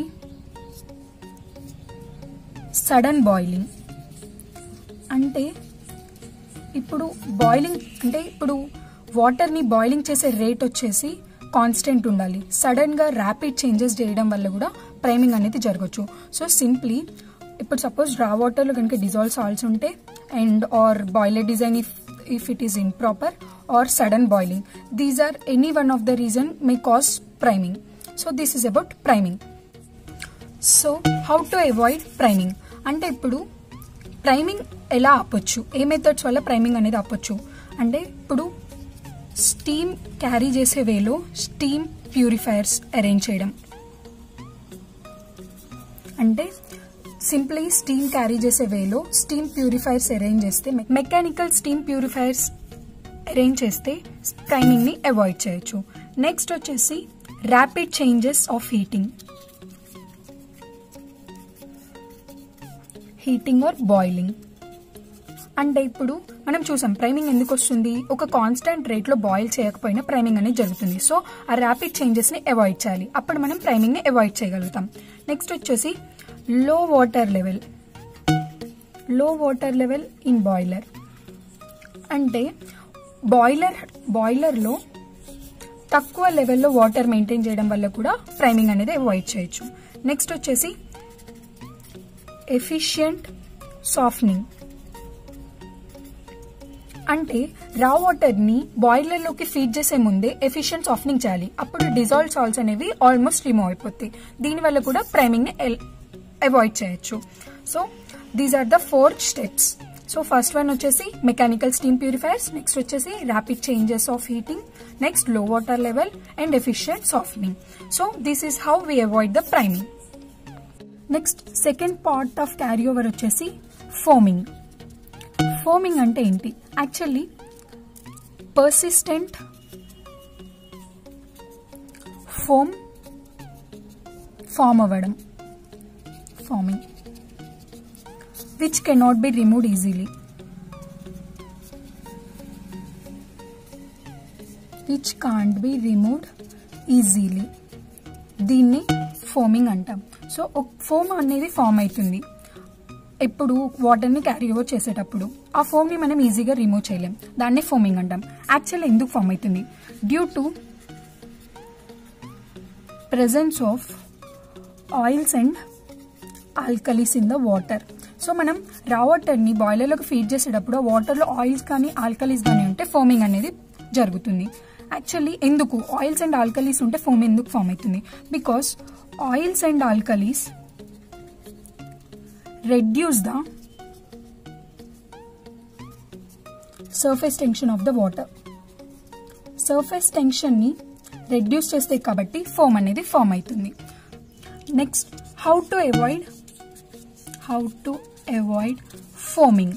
సడన్ బాయిలింగ్ అంటే ఇప్పుడు బాయిలింగ్ అంటే ఇప్పుడు వాటర్ని బాయిలింగ్ చేసే రేట్ వచ్చేసి కాన్స్టెంట్ ఉండాలి సడన్గా ర్యాపిడ్ చేంజెస్ చేయడం వల్ల కూడా ప్రైమింగ్ అనేది జరగచ్చు సో సింప్లీ ఇప్పుడు సపోజ్ రా వాటర్లో కనుక డిజాల్వ్ సాల్ట్స్ ఉంటే and or boiler design if if it is improper or sudden boiling these are any one of the reason may cause priming so this is about priming so how to avoid priming అంటే ఇప్పుడు ప్రైమింగ్ ఎలా ఆపొచ్చు ఏ మెథడ్స్ వల్ల ప్రైమింగ్ అనేది ఆపొచ్చు అంటే ఇప్పుడు స్టీమ్ క్యారీ చేసే వేలో స్టీమ్ ప్యూరిఫైయర్స్ అరేంజ్ చేయడం అంటే సింప్లీ స్టీమ్ క్యారీ చేసే వేలో స్టీమ్ ప్యూరిఫైయర్స్ అరేంజ్ చేస్తే మెకానికల్ స్టీమ్ ప్యూరిఫైయర్స్ అరేంజ్ చేస్తే ప్రైమింగ్ని అవాయిడ్ చేయొచ్చు నెక్స్ట్ వచ్చేసి rapid changes of heating heating or boiling అంటే ఇప్పుడు మనం చూసాం ప్రైమింగ్ ఎందుకు వస్తుంది ఒక కాన్స్టెంట్ రేట్లో బాయిల్ చేయకపోయినా ప్రైమింగ్ అనేది జరుగుతుంది సో ఆ ర్యాపిడ్ చేంజెస్ని అవాయిడ్ చేయాలి అప్పుడు మనం ప్రైమింగ్ని అవాయిడ్ చేయగలుగుతాం నెక్స్ట్ వచ్చేసి low water level low water level in boiler అంటే బాయిలర్ బాయిలర్లో తక్కువ లెవెల్లో వాటర్ మెయింటైన్ చేయడం వల్ల కూడా ప్రైమింగ్ అనేది అవాయిడ్ చేయొచ్చు నెక్స్ట్ వచ్చేసి ఎఫిషియంట్ సాఫ్నింగ్ అంటే రా వాటర్ని బాయిలర్లోకి ఫీడ్ చేసే ముందే ఎఫిషియంట్ సాఫ్నింగ్ చేయాలి అప్పుడు డిజాల్వ్ సాల్ట్స్ అనేవి ఆల్మోస్ట్ రిమూవ్ అయిపోతాయి దీనివల్ల కూడా ప్రైమింగ్ని అవాయిడ్ చేయొచ్చు so these are the four steps so first one వచ్చేసి మెకానికల్ స్టీమ్ ప్యూరిఫైర్స్ నెక్స్ట్ వచ్చేసి rapid changes of heating next low water level and efficient softening so this is how we avoid the priming next second part of carry over వచ్చేసి ఫోమింగ్ ఫోమింగ్ అంటే ఏంటి యాక్చువల్లీ పర్సిస్టెంట్ ఫోమ్ ఫామ్ అవ్వడం forming which cannot be removed easily which can't be removed easily దీన్ని ఫోమింగ్ అంటాం సో ఫోమ్ అనేది ఫామ్ అవుతుంది ఎప్పుడు వాటర్ని క్యారీ ఓవర్ చేసేటప్పుడు ఆ ఫోమ్ని మనం ఈజీగా రిమూవ్ చేయలేం దాన్నే ఫోమింగ్ అంటాం యాక్చువల్ ఎందుకు ఫామ్ అవుతుంది due to presence of oils and alkalis in the water so మనం రా వాటర్ని బాయిలర్లోకి ఫీడ్ చేసేటప్పుడు ఆ వాటర్లో ఆయిల్స్ కానీ ఆల్కలీస్ కానీ ఉంటే ఫోమింగ్ అనేది జరుగుతుంది యాక్చువల్లీ ఎందుకు ఆయిల్స్ అండ్ ఆల్కలీస్ ఉంటే ఫోమ్ ఎందుకు ఫామ్ అవుతుంది because oils and alkalis reduce the surface tension of the water surface టెన్షన్ని రెడ్యూస్ చేస్తాయి కాబట్టి ఫోమ్ అనేది ఫామ్ అవుతుంది next how to avoid how to avoid foaming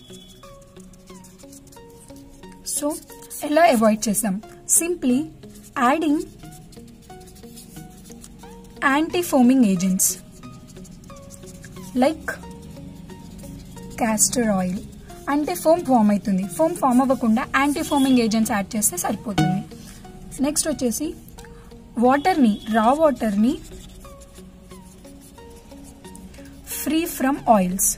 so ఎలా అవాయిడ్ చేసాం simply adding anti foaming agents like castor oil అంటే ఫోమ్ ఫామ్ అవుతుంది ఫోమ్ ఫామ్ అవ్వకుండా యాంటీ ఫోమింగ్ ఏజెంట్స్ యాడ్ చేస్తే సరిపోతుంది నెక్స్ట్ వచ్చేసి వాటర్ని రా వాటర్ని ఫ్రీ ఫ్రమ్ ఆయిల్స్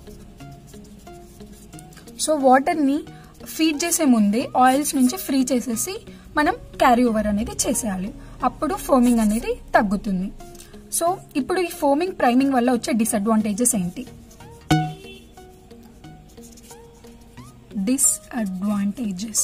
సో వాటర్ని ఫీడ్ చేసే ముందే ఆయిల్స్ నుంచి ఫ్రీ చేసేసి మనం క్యారీ ఓవర్ అనేది చేసేయాలి అప్పుడు ఫోమింగ్ అనేది తగ్గుతుంది సో ఇప్పుడు ఈ ఫోమింగ్ ప్రైమింగ్ వల్ల వచ్చే డిసడ్వాంటేజెస్ ఏంటి డిస్అడ్వాంటేజెస్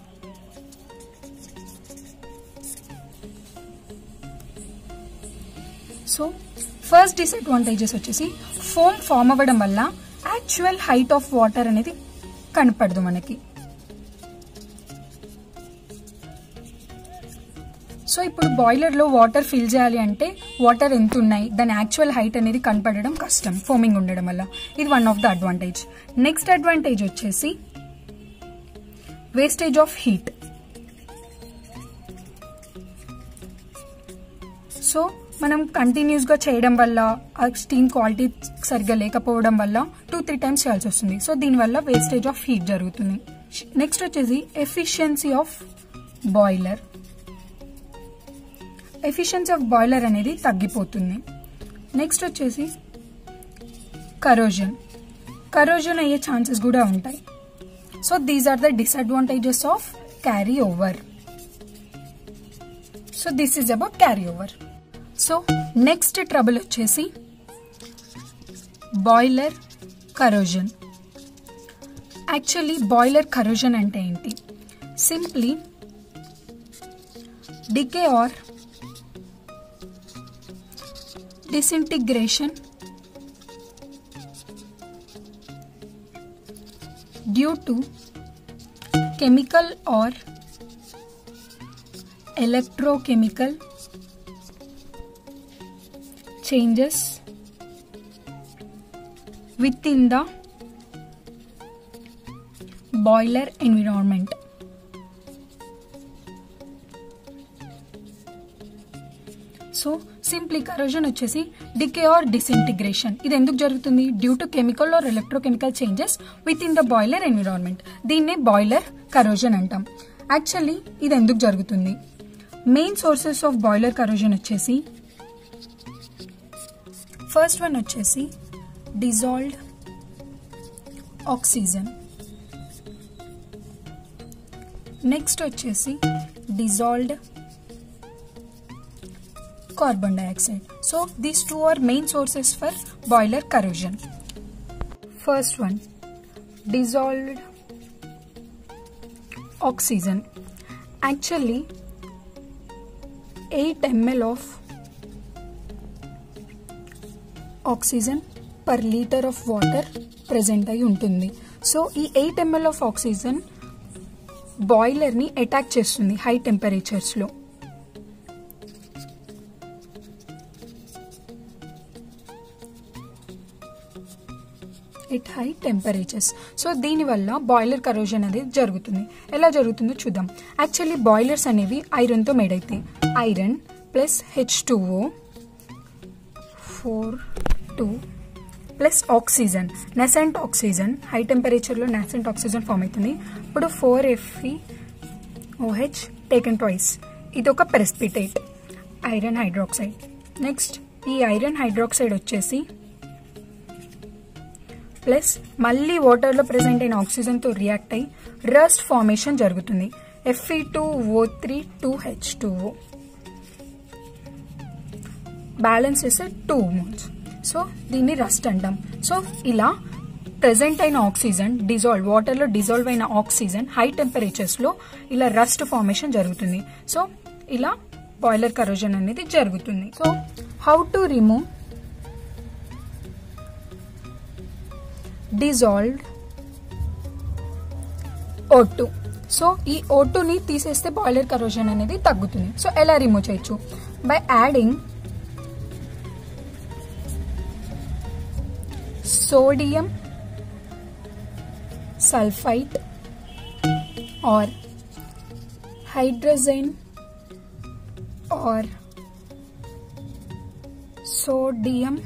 సో ఫస్ట్ డిసడ్వాంటేజెస్ వచ్చేసి ఫోమ్ ఫామ్ అవ్వడం వల్ల యాక్చువల్ హైట్ ఆఫ్ వాటర్ అనేది కనపడదు మనకి ఇప్పుడు బాయిలర్లో వాటర్ ఫిల్ చేయాలి అంటే వాటర్ ఎంత ఉన్నాయి దాని యాక్చువల్ హైట్ అనేది కనపడడం కష్టం ఫోమింగ్ ఉండడం వల్ల ఇది one of the advantage next advantage వచ్చేసి వేస్టేజ్ ఆఫ్ హీట్ సో మనం కంటిన్యూస్గా చేయడం వల్ల ఆ స్టీమ్ క్వాలిటీ సరిగ్గా లేకపోవడం వల్ల టూ త్రీ టైమ్స్ చేయాల్సి వస్తుంది సో దీనివల్ల వేస్టేజ్ ఆఫ్ హీట్ జరుగుతుంది నెక్స్ట్ వచ్చేసి efficiency of boiler efficiency of boiler అనేది తగ్గిపోతుంది నెక్స్ట్ వచ్చేసి కరోజన్ కరోజన్ అయ్యే ఛాన్సెస్ కూడా ఉంటాయి so these are the disadvantages of carry over so this is about carry over so next trouble వచ్చేసి boiler corrosion actually boiler corrosion అంటే ఏంటి simply decay or disintegration due to chemical or electrochemical changes within the boiler environment so simply corrosion వచ్చేసి డికే ఆర్ డిసింటిగ్రేషన్ ఇది ఎందుకు జరుగుతుంది due to chemical or electrochemical changes with in the boiler environment దీన్నే బాయిలర్ కరోజన్ అంటాం యాక్చువల్లీ ఇది ఎందుకు జరుగుతుంది main sources of boiler corrosion వచ్చేసి ఫస్ట్ వన్ వచ్చేసి డిజాల్వ్డ్ ఆక్సిజన్ నెక్స్ట్ వచ్చేసి dissolved carbon dioxide. So these two are main sources for boiler corrosion. First one, dissolved oxygen. Actually, 8 ml of oxygen per litre of water present అయి ఉంటుంది సో ఈ ఎయిట్ ఎంఎల్ ఆఫ్ ఆక్సిజన్ బాయిలర్ని అటాక్ చేస్తుంది హై టెంపరేచర్స్లో ఎట్ హై టెంపరేచర్స్ సో దీనివల్ల బాయిలర్ కరోజన్ అనేది జరుగుతుంది ఎలా జరుగుతుందో చూద్దాం యాక్చువల్లీ బాయిలర్స్ అనేవి ఐరన్తో మేడ్ అవుతాయి iron plus H two O four two plus oxygen nascent oxygen high టెంపరేచర్లో నెసెంట్ ఆక్సిజన్ ఫామ్ అవుతుంది ఇప్పుడు four Fe OH taken twice ఇది ఒక ప్రెస్పిటేట్ ఐరన్ హైడ్రాక్సైడ్ నెక్స్ట్ ఈ ఐరన్ హైడ్రాక్సైడ్ వచ్చేసి ప్లస్ మళ్ళీ వాటర్లో ప్రెసెంట్ అయిన ఆక్సిజన్తో రియాక్ట్ అయ్యి రస్ట్ ఫార్మేషన్ జరుగుతుంది Fe two O three two H two O balance చేస్తే టూ మోల్స్ సో దీన్ని రస్ట్ అంటాం సో ఇలా ప్రెసెంట్ అయిన ఆక్సిజన్ డిజాల్వ్ వాటర్లో డిజాల్వ్ అయిన ఆక్సిజన్ హై టెంపరేచర్స్లో ఇలా రస్ట్ ఫార్మేషన్ జరుగుతుంది సో ఇలా బాయిలర్ కరోజన్ అనేది జరుగుతుంది so how to remove dissolved O so ఈ ఓటుని తీసేస్తే బాయిలర్ కరోజన్ అనేది తగ్గుతుంది సో ఎలా రిమూవ్ చేయొచ్చు by adding sodium sulfite or hydrogen or sodium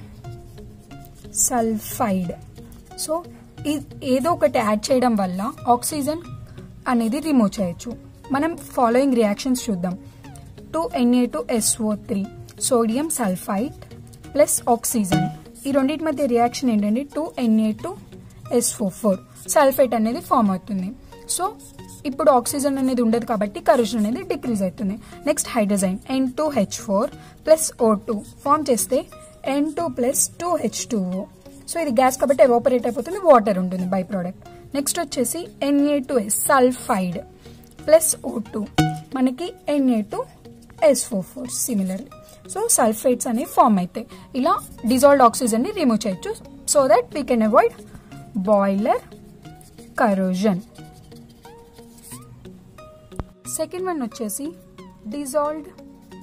sulphide so ఏదో ఒకటి యాడ్ చేయడం వల్ల ఆక్సిజన్ అనేది రిమూవ్ చేయొచ్చు మనం ఫాలోయింగ్ రియాక్షన్స్ చూద్దాం two NA two SO three sodium sulphide plus oxygen ఈ రెండింటి మధ్య రియాక్షన్ ఏంటంటే two NA two SO four sulphate అనేది ఫామ్ అవుతుంది సో ఇప్పుడు ఆక్సిజన్ అనేది ఉండదు కాబట్టి కరోజన్ అనేది డిక్రీజ్ అవుతుంది next hydrazine N two H four plus O two form చేస్తే N two plus two H two O so ఇది గ్యాస్ కాబట్టి ఎవాపరేట్ అయిపోతుంది వాటర్ ఉంటుంది బై ప్రోడక్ట్ నెక్స్ట్ వచ్చేసి ఎన్ఏ two S sulphide plus O two మనకి NA two S four four similar so sulphates అనేవి ఫామ్ అవుతాయి ఇలా డిజాల్వ్డ్ ఆక్సిజన్ ని రిమూవ్ చేయొచ్చు so that we can avoid boiler corrosion second one వచ్చేసి డిజాల్వ్డ్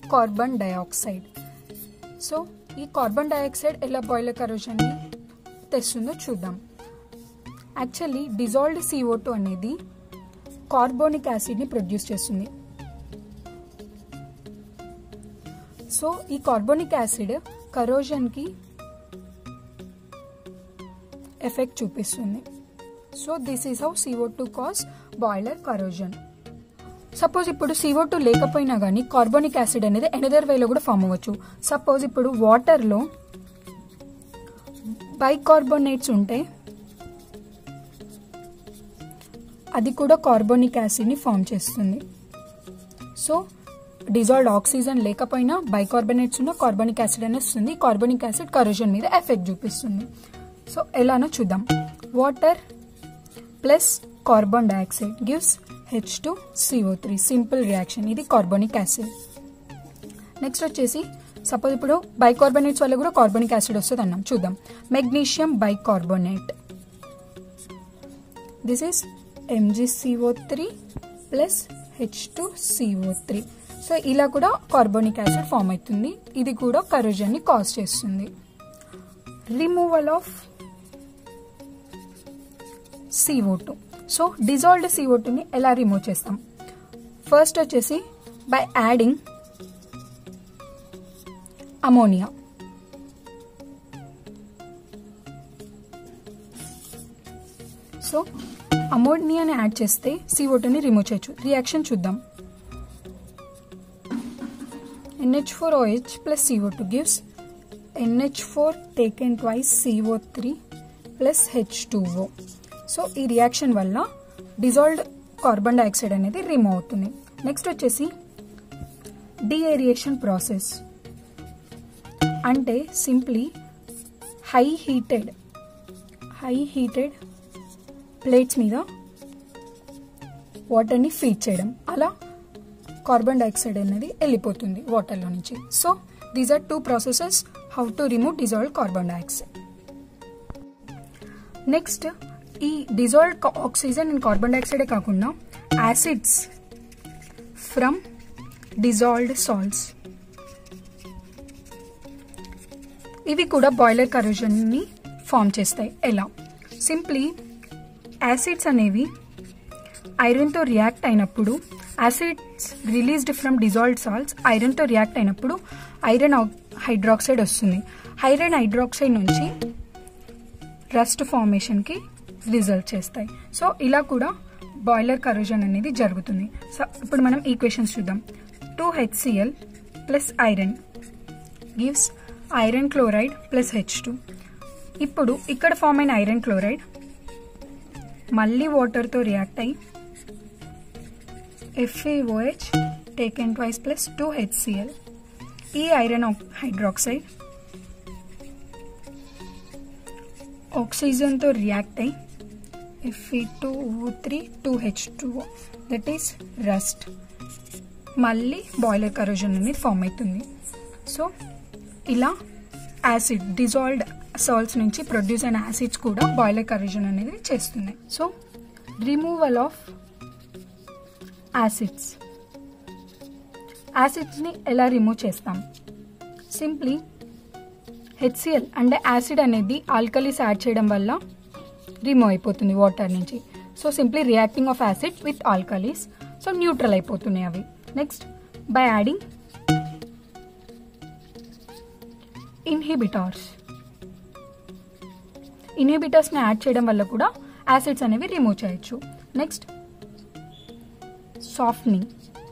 కార్బన్ డైఆక్సైడ్ సో ఈ కార్బన్ డైఆక్సైడ్ ఎలా బాయిలర్ కరోజన్ని తెస్తుందో చూద్దాం యాక్చువల్లీ డిజాల్వ్డ్ సిఓ టూ అనేది కార్బోనిక్ యాసిడ్ని ప్రొడ్యూస్ చేస్తుంది సో ఈ కార్బోనిక్ యాసిడ్ కరోజన్కి ఎఫెక్ట్ చూపిస్తుంది so this is how CO two cos boiler corrosion suppose ఇప్పుడు సిఓ టూ లేకపోయినా కానీ కార్బోనిక్ యాసిడ్ అనేది ఎనదర్ వేలో కూడా ఫామ్ అవ్వచ్చు సపోజ్ ఇప్పుడు వాటర్లో బైకార్బోనేట్స్ ఉంటే అది కూడా కార్బోనిక్ యాసిడ్ని ఫామ్ చేస్తుంది సో డిజాల్వ్డ్ ఆక్సిజన్ లేకపోయినా బైకార్బోనేట్స్ ఉన్న కార్బోనిక్ యాసిడ్ అనేది వస్తుంది కార్బోనిక్ యాసిడ్ కరోజన్ మీద ఎఫెక్ట్ చూపిస్తుంది సో ఎలానో చూద్దాం water plus carbon dioxide gives H two CO three simple reaction ఇది కార్బోనిక్ యాసిడ్ నెక్స్ట్ వచ్చేసి సపోజ్ ఇప్పుడు బైకార్బోనేట్స్ వల్ల కూడా కార్బోనిక్ యాసిడ్ వస్తుంది అన్నాం చూద్దాం magnesium bicarbonate this is MGCO three plus H two CO three so ఇలా కూడా కార్బోనిక్ యాసిడ్ ఫామ్ అవుతుంది ఇది కూడా కరోజన్ని కాజ్ చేస్తుంది removal of CO two so dissolved CO టూని ఎలా రిమూవ్ చేస్తాం ఫస్ట్ వచ్చేసి బై యాడింగ్ అమోనియా సో అమోనియాని యాడ్ చేస్తే సిఓ టూని రిమూవ్ చేయొచ్చు రియాక్షన్ చూద్దాం NH four OH plus CO two gives NH four taken twice CO three plus H two O so ఈ రియాక్షన్ వల్ల డిజాల్వ్డ్ కార్బన్ డైఆక్సైడ్ అనేది రిమూవ్ అవుతుంది నెక్స్ట్ వచ్చేసి డిఏరియేషన్ ప్రాసెస్ అంటే simply high heated high heated plates మీద వాటర్ని ఫీడ్ చేయడం అలా కార్బన్ డైఆక్సైడ్ అనేది వెళ్ళిపోతుంది వాటర్లో నుంచి so these are two processes how to remove dissolve carbon dioxide next ఈ డిజాల్వ్డ్ ఆక్సిజన్ అండ్ కార్బన్ డైఆక్సైడే కాకుండా యాసిడ్స్ ఫ్రమ్ డిజాల్వ్డ్ సాల్ట్స్ ఇవి కూడా బాయిలర్ కరోజన్ని ఫామ్ చేస్తాయి ఎలా సింప్లీ యాసిడ్స్ అనేవి ఐరన్తో రియాక్ట్ అయినప్పుడు acids released from dissolved salts ఐరన్తో రియాక్ట్ అయినప్పుడు ఐరన్ హైడ్రాక్సైడ్ వస్తుంది ఐరన్ హైడ్రాక్సైడ్ నుంచి రస్ట్ ఫార్మేషన్కి రిజల్ట్ చేస్తాయి సో ఇలా కూడా బాయిలర్ కరోజన్ అనేది జరుగుతుంది సో ఇప్పుడు మనం ఈక్వేషన్స్ చూద్దాం two HCl plus iron gives iron chloride plus H two ఇప్పుడు ఇక్కడ ఫామ్ అయిన ఐరన్ క్లోరైడ్ మళ్ళీ వాటర్తో రియాక్ట్ అయ్యి FAOH taken twice plus two HCl ఈ ఐరన్ హైడ్రాక్సైడ్ ఆక్సిజన్తో రియాక్ట్ అయ్యి FE two O three two H two that is rust మళ్ళీ బాయిలర్ కరోజన్ అనేది ఫామ్ అవుతుంది సో ఇలా యాసిడ్ డిజాల్వ్డ్ సాల్ట్స్ నుంచి ప్రొడ్యూస్ అయిన యాసిడ్స్ కూడా బాయిలర్ కరోజన్ అనేది చేస్తున్నాయి సో రిమూవల్ ఆఫ్ యాసిడ్స్ యాసిడ్స్ని ఎలా రిమూవ్ చేస్తాం సింప్లీ హెచ్సిఎల్ అంటే యాసిడ్ అనేది ఆల్కలీస్ యాడ్ చేయడం వల్ల రిమూవ్ అయిపోతుంది వాటర్ నుంచి so simply reacting of acid with alkalis so neutral అయిపోతున్నాయి అవి నెక్స్ట్ బై యాడింగ్ ఇన్హిబిటార్స్ ఇన్హిబిటర్స్ని యాడ్ చేయడం వల్ల కూడా యాసిడ్స్ అనేవి రిమూవ్ చేయొచ్చు next softening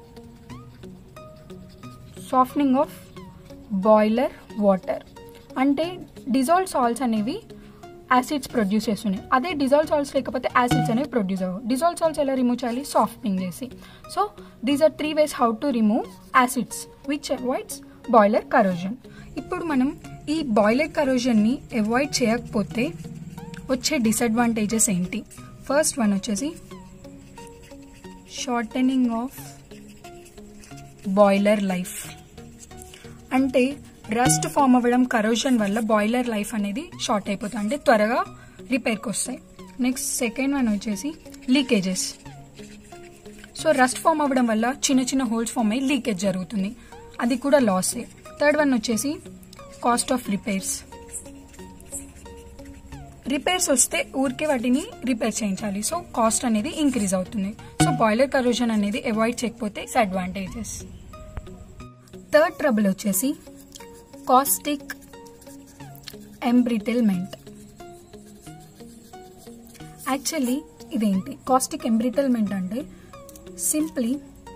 softening of boiler water అంటే డిజాల్వ్ సాల్ట్స్ అనేవి యాసిడ్స్ ప్రొడ్యూస్ చేస్తున్నాయి అదే డిజాల్వ్ సాల్ట్స్ లేకపోతే యాసిడ్స్ అనేవి ప్రొడ్యూస్ అవ్వవు డిజాల్వ్ సాల్ట్స్ ఎలా రిమూవ్ చేయాలి సాఫ్ట్నింగ్ చేసి so these are three ways how to remove acids which avoids boiler corrosion ఇప్పుడు మనం ఈ బాయిలర్ కరోజన్ని అవాయిడ్ చేయకపోతే వచ్చే డిసడ్వాంటేజెస్ ఏంటి ఫస్ట్ వన్ వచ్చేసి షార్టెనింగ్ ఆఫ్ బాయిలర్ లైఫ్ అంటే రస్ట్ ఫామ్ అవ్వడం కరోజన్ వల్ల బాయిలర్ లైఫ్ అనేది షార్ట్ అయిపోతుంది అంటే త్వరగా రిపేర్కి వస్తాయి నెక్స్ట్ సెకండ్ వన్ వచ్చేసి లీకేజెస్ సో రస్ట్ ఫామ్ అవ్వడం వల్ల చిన్న చిన్న హోల్స్ ఫామ్ అయ్యి లీకేజ్ జరుగుతుంది అది కూడా లాసే థర్డ్ వన్ వచ్చేసి కాస్ట్ ఆఫ్ రిపేర్స్ రిపేర్స్ వస్తే ఊరికే వాటిని రిపేర్ చేయించాలి సో కాస్ట్ అనేది ఇంక్రీజ్ అవుతుంది సో బాయిలర్ కరోజన్ అనేది అవాయిడ్ చేయకపోతే అడ్వాంటేజెస్ థర్డ్ ట్రబుల్ వచ్చేసి కాస్టిక్ ఎంబ్రిటిల్మెంట్ యాక్చువల్లీ ఇదేంటి కాస్టిక్ ఎంబ్రిటిల్మెంట్ అంటే simply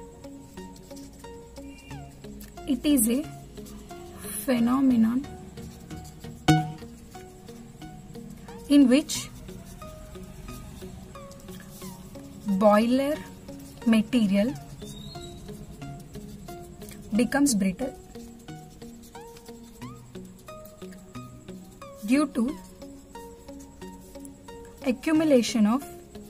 it is a phenomenon in which boiler material becomes brittle due to accumulation of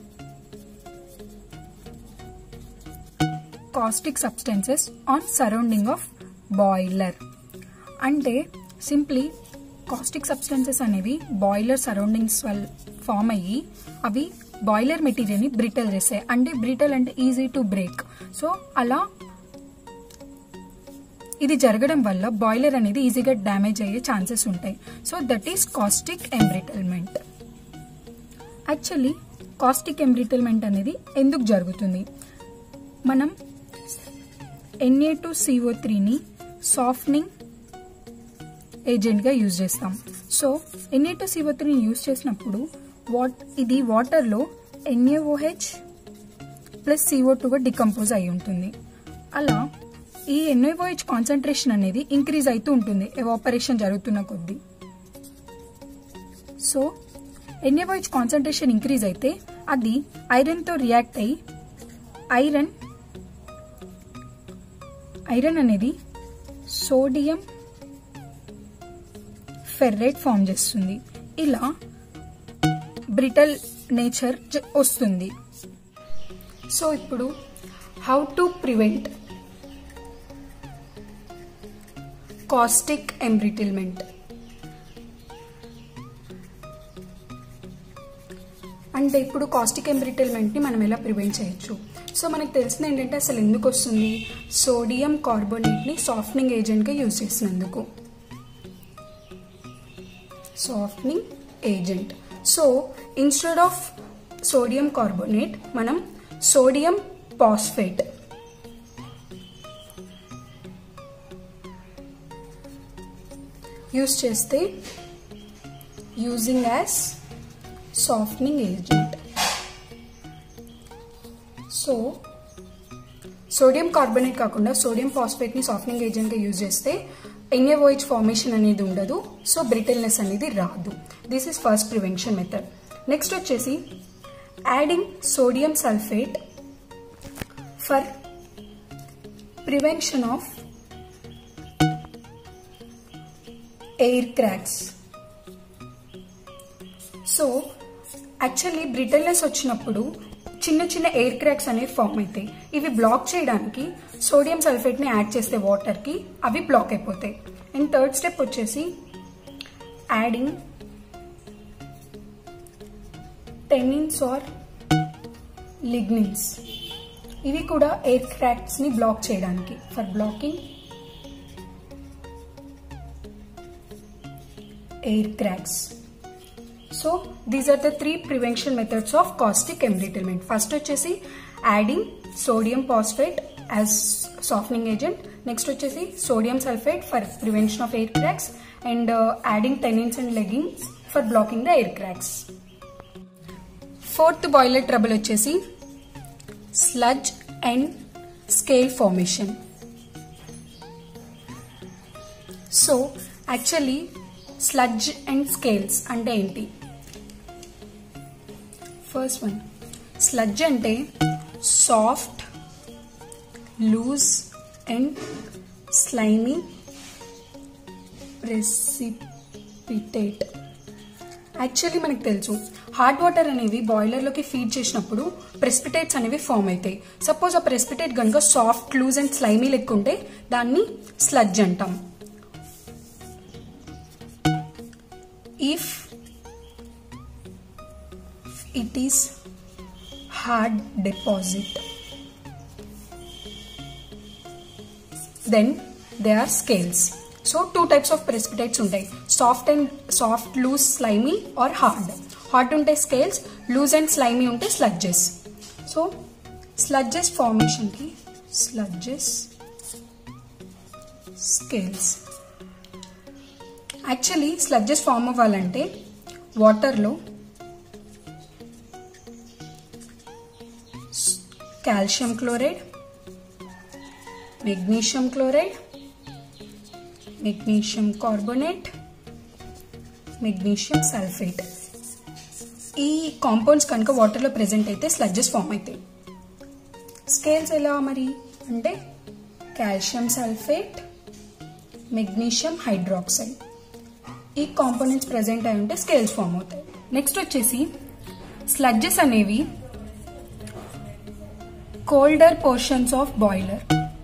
caustic substances on surrounding of boiler అంటే సింప్లీ కాస్టిక్ సబ్స్టెన్సెస్ అనేవి బాయిలర్ సరౌండింగ్స్ వల్ల ఫామ్ అయ్యి అవి బాయిలర్ మెటీరియల్ని బ్రిటల్ చేస్తాయి అంటే బ్రిటల్ అంటే ఈజీ టు బ్రేక్ సో అలా ఇది జరగడం వల్ల బాయిలర్ అనేది ఈజీగా డ్యామేజ్ అయ్యే ఛాన్సెస్ ఉంటాయి so that is caustic embrittlement actually caustic embrittlement అనేది ఎందుకు జరుగుతుంది మనం ఎన్ఏ టు సిఓ త్రీని సాఫ్ట్నింగ్ ఏజెంట్గా యూజ్ చేస్తాం సో ఎన్ఏ టు సిఓ త్రీని యూజ్ చేసినప్పుడు వాట్ ఇది వాటర్లో ఎన్ఏఓహెచ్ ప్లస్ సిఓ టూగా డికంపోజ్ అయి ఉంటుంది అలా ఈ ఎన్ఏఓహెచ్ కాన్సన్ట్రేషన్ అనేది ఇంక్రీజ్ అవుతూ ఉంటుంది ఎవాపరేషన్ జరుగుతున్న కొద్దీ సో ఎన్ఏఓహెచ్ కాన్సన్ట్రేషన్ ఇంక్రీజ్ అయితే అది ఐరన్తో రియాక్ట్ అయ్యి ఐరన్ ఐరన్ అనేది సోడియం ఫెర్రేట్ ఫామ్ చేస్తుంది ఇలా బ్రిటల్ నేచర్ వస్తుంది సో ఇప్పుడు how to prevent caustic embrittlement అంటే ఇప్పుడు కాస్టిక్ ఎంబ్రిటిల్మెంట్ని మనం ఎలా ప్రివెంట్ చేయొచ్చు సో మనకు తెలిసింది ఏంటంటే అసలు ఎందుకు వస్తుంది సోడియం కార్బోనేట్ని సాఫ్ట్నింగ్ ఏజెంట్గా యూజ్ చేసినందుకు softening agent so instead of sodium carbonate మనం సోడియం పాస్ఫేట్ యూస్ చేస్తే using as softening agent so sodium carbonate కాకుండా సోడియం ఫాస్ఫేట్ని సాఫ్ట్నింగ్ ఏజెంట్గా యూజ్ చేస్తే ఎన్ఏఓహెచ్ ఫార్మేషన్ అనేది ఉండదు సో బ్రిటిల్నెస్ అనేది రాదు this is first prevention method next వచ్చేసి adding sodium sulphate for prevention of air cracks so actually brittleness వచ్చినప్పుడు చిన్న చిన్న ఎయిర్ క్రాక్స్ అనేవి ఫామ్ అవుతాయి ఇవి బ్లాక్ చేయడానికి సోడియం సల్ఫేట్ని యాడ్ చేస్తే వాటర్కి అవి బ్లాక్ అయిపోతాయి అండ్ థర్డ్ స్టెప్ వచ్చేసి యాడింగ్ టెనిన్స్ ఆర్ లిగ్నిన్స్ ఇవి కూడా ఎయిర్ క్రాక్స్ని బ్లాక్ చేయడానికి for blocking air cracks so these are the three prevention methods of caustic embrittlement first వచ్చేసి adding sodium phosphate as softening agent next వచ్చేసి sodium sulphate for prevention of air cracks and adding tannins and lignins for blocking the air cracks fourth boiler trouble వచ్చేసి sludge and scale formation so actually sludge and scales అంటే ఏంటి ఫస్ట్ వన్ స్లడ్జ్ అంటే soft loose and slimy precipitate actually మనకు తెలుసు హాట్ వాటర్ అనేవి బాయిలర్లోకి ఫీడ్ చేసినప్పుడు ప్రెసిపిటేట్స్ అనేవి ఫామ్ అవుతాయి సపోజ్ ఆ ప్రెసిపిటేట్ కనుక సాఫ్ట్ లూజ్ అండ్ స్లైమీ లెక్క ఉంటే దాన్ని స్లడ్జ్ అంటాం if it is hard deposit then they are scales so two types of precipitates ఉంటాయి soft and soft loose slimy or hard hard ఉంటే స్కేల్స్ లూజ్ అండ్ స్లైమీ ఉంటే స్లడ్జెస్ సో స్లడ్జెస్ ఫార్మేషన్కి sludges scales actually sludges form అవ్వాలంటే వాటర్లో calcium chloride magnesium chloride magnesium carbonate magnesium sulphate ఈ కాంపౌండ్స్ కనుక వాటర్లో ప్రెజెంట్ అయితే స్లడ్జెస్ ఫామ్ అవుతాయి స్కేల్స్ ఎలా మరి అంటే కాల్షియం సల్ఫేట్ మెగ్నీషియం హైడ్రాక్సైడ్ ఈ కాంపోనెంట్స్ ప్రెజెంట్ అయి ఉంటే స్కేల్స్ ఫామ్ అవుతాయి నెక్స్ట్ వచ్చేసి స్లడ్జెస్ అనేవి colder portions of boiler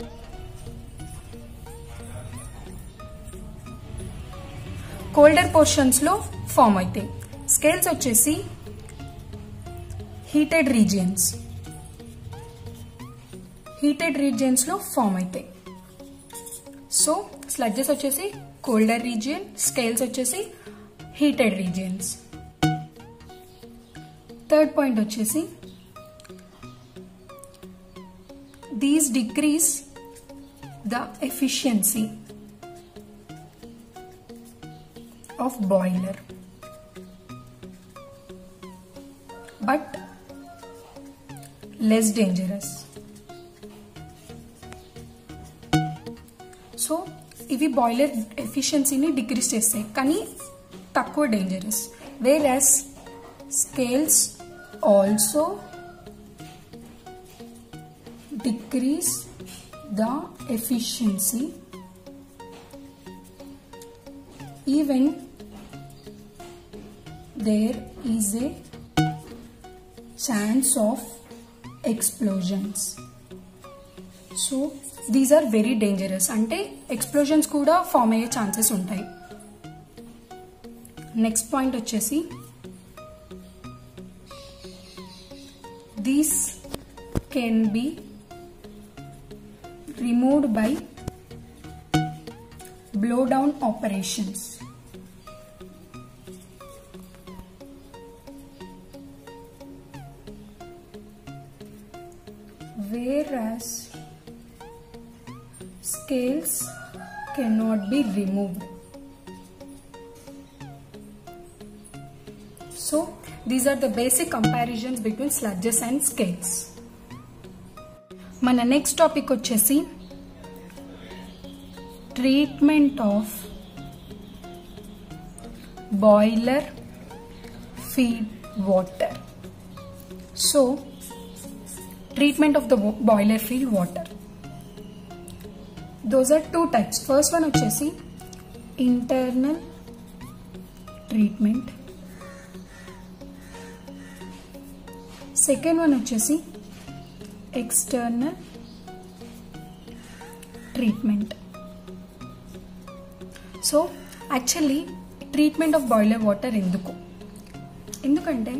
colder portions లో ఫామ్ అవుతాయి స్కేల్స్ వచ్చేసి హీటెడ్ రీజియన్స్ హీటెడ్ రీజియన్స్ లో ఫామ్ అవుతాయి సో స్లడ్జెస్ వచ్చేసి కోల్డర్ రీజియన్ స్కేల్స్ వచ్చేసి హీటెడ్ రీజియన్స్ థర్డ్ పాయింట్ వచ్చేసి these decrease the efficiency of boiler but less dangerous so ఇవి బాయిలర్ ఎఫిషియన్సీని డిక్రీస్ చేస్తాయి కానీ తక్కువ dangerous where as scales also decrease the efficiency even there is a chance of explosions so these are very dangerous అంటే ఎక్స్ప్లోజన్స్ కూడా ఫామ్ అయ్యే ఛాన్సెస్ ఉంటాయి నెక్స్ట్ పాయింట్ వచ్చేసి these can be removed by blow down operations whereas scales cannot be removed. So these are the basic comparisons between sludges and scales. మన నెక్స్ట్ టాపిక్ వచ్చేసి treatment of boiler feed water so treatment of the wo- boiler field water those are two types first one వచ్చేసి internal treatment second one వచ్చేసి external treatment so actually treatment of boiler water ఎందుకు ఎందుకంటే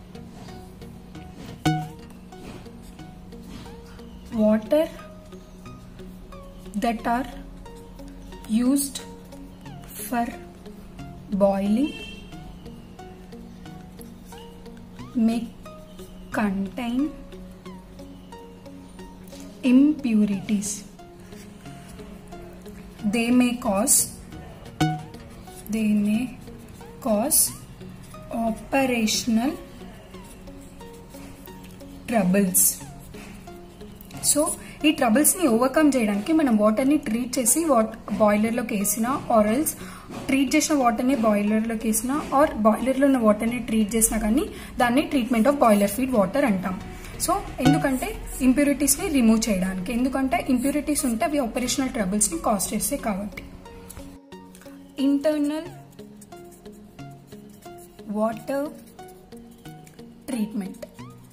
water that are used for boiling may contain impurities they may cause they may cause operational troubles so ఈ ట్రబుల్స్ని ఓవర్కమ్ చేయడానికి మనం వాటర్ని ట్రీట్ చేసి వాట్ బాయిలర్లోకి వేసిన ఆరల్స్ ట్రీట్ చేసిన వాటర్ని బాయిలర్లోకి వేసిన ఆర్ బాయిలర్లో ఉన్న వాటర్ని ట్రీట్ చేసినా కానీ దాన్ని treatment of boiler feed water అంటాం సో ఎందుకంటే ఇంప్యూరిటీస్ని రిమూవ్ చేయడానికి ఎందుకంటే ఇంప్యూరిటీస్ ఉంటే అవి ఆపరేషనల్ ట్రబుల్స్ని కాజ్ చేస్తాయి కాబట్టి internal water treatment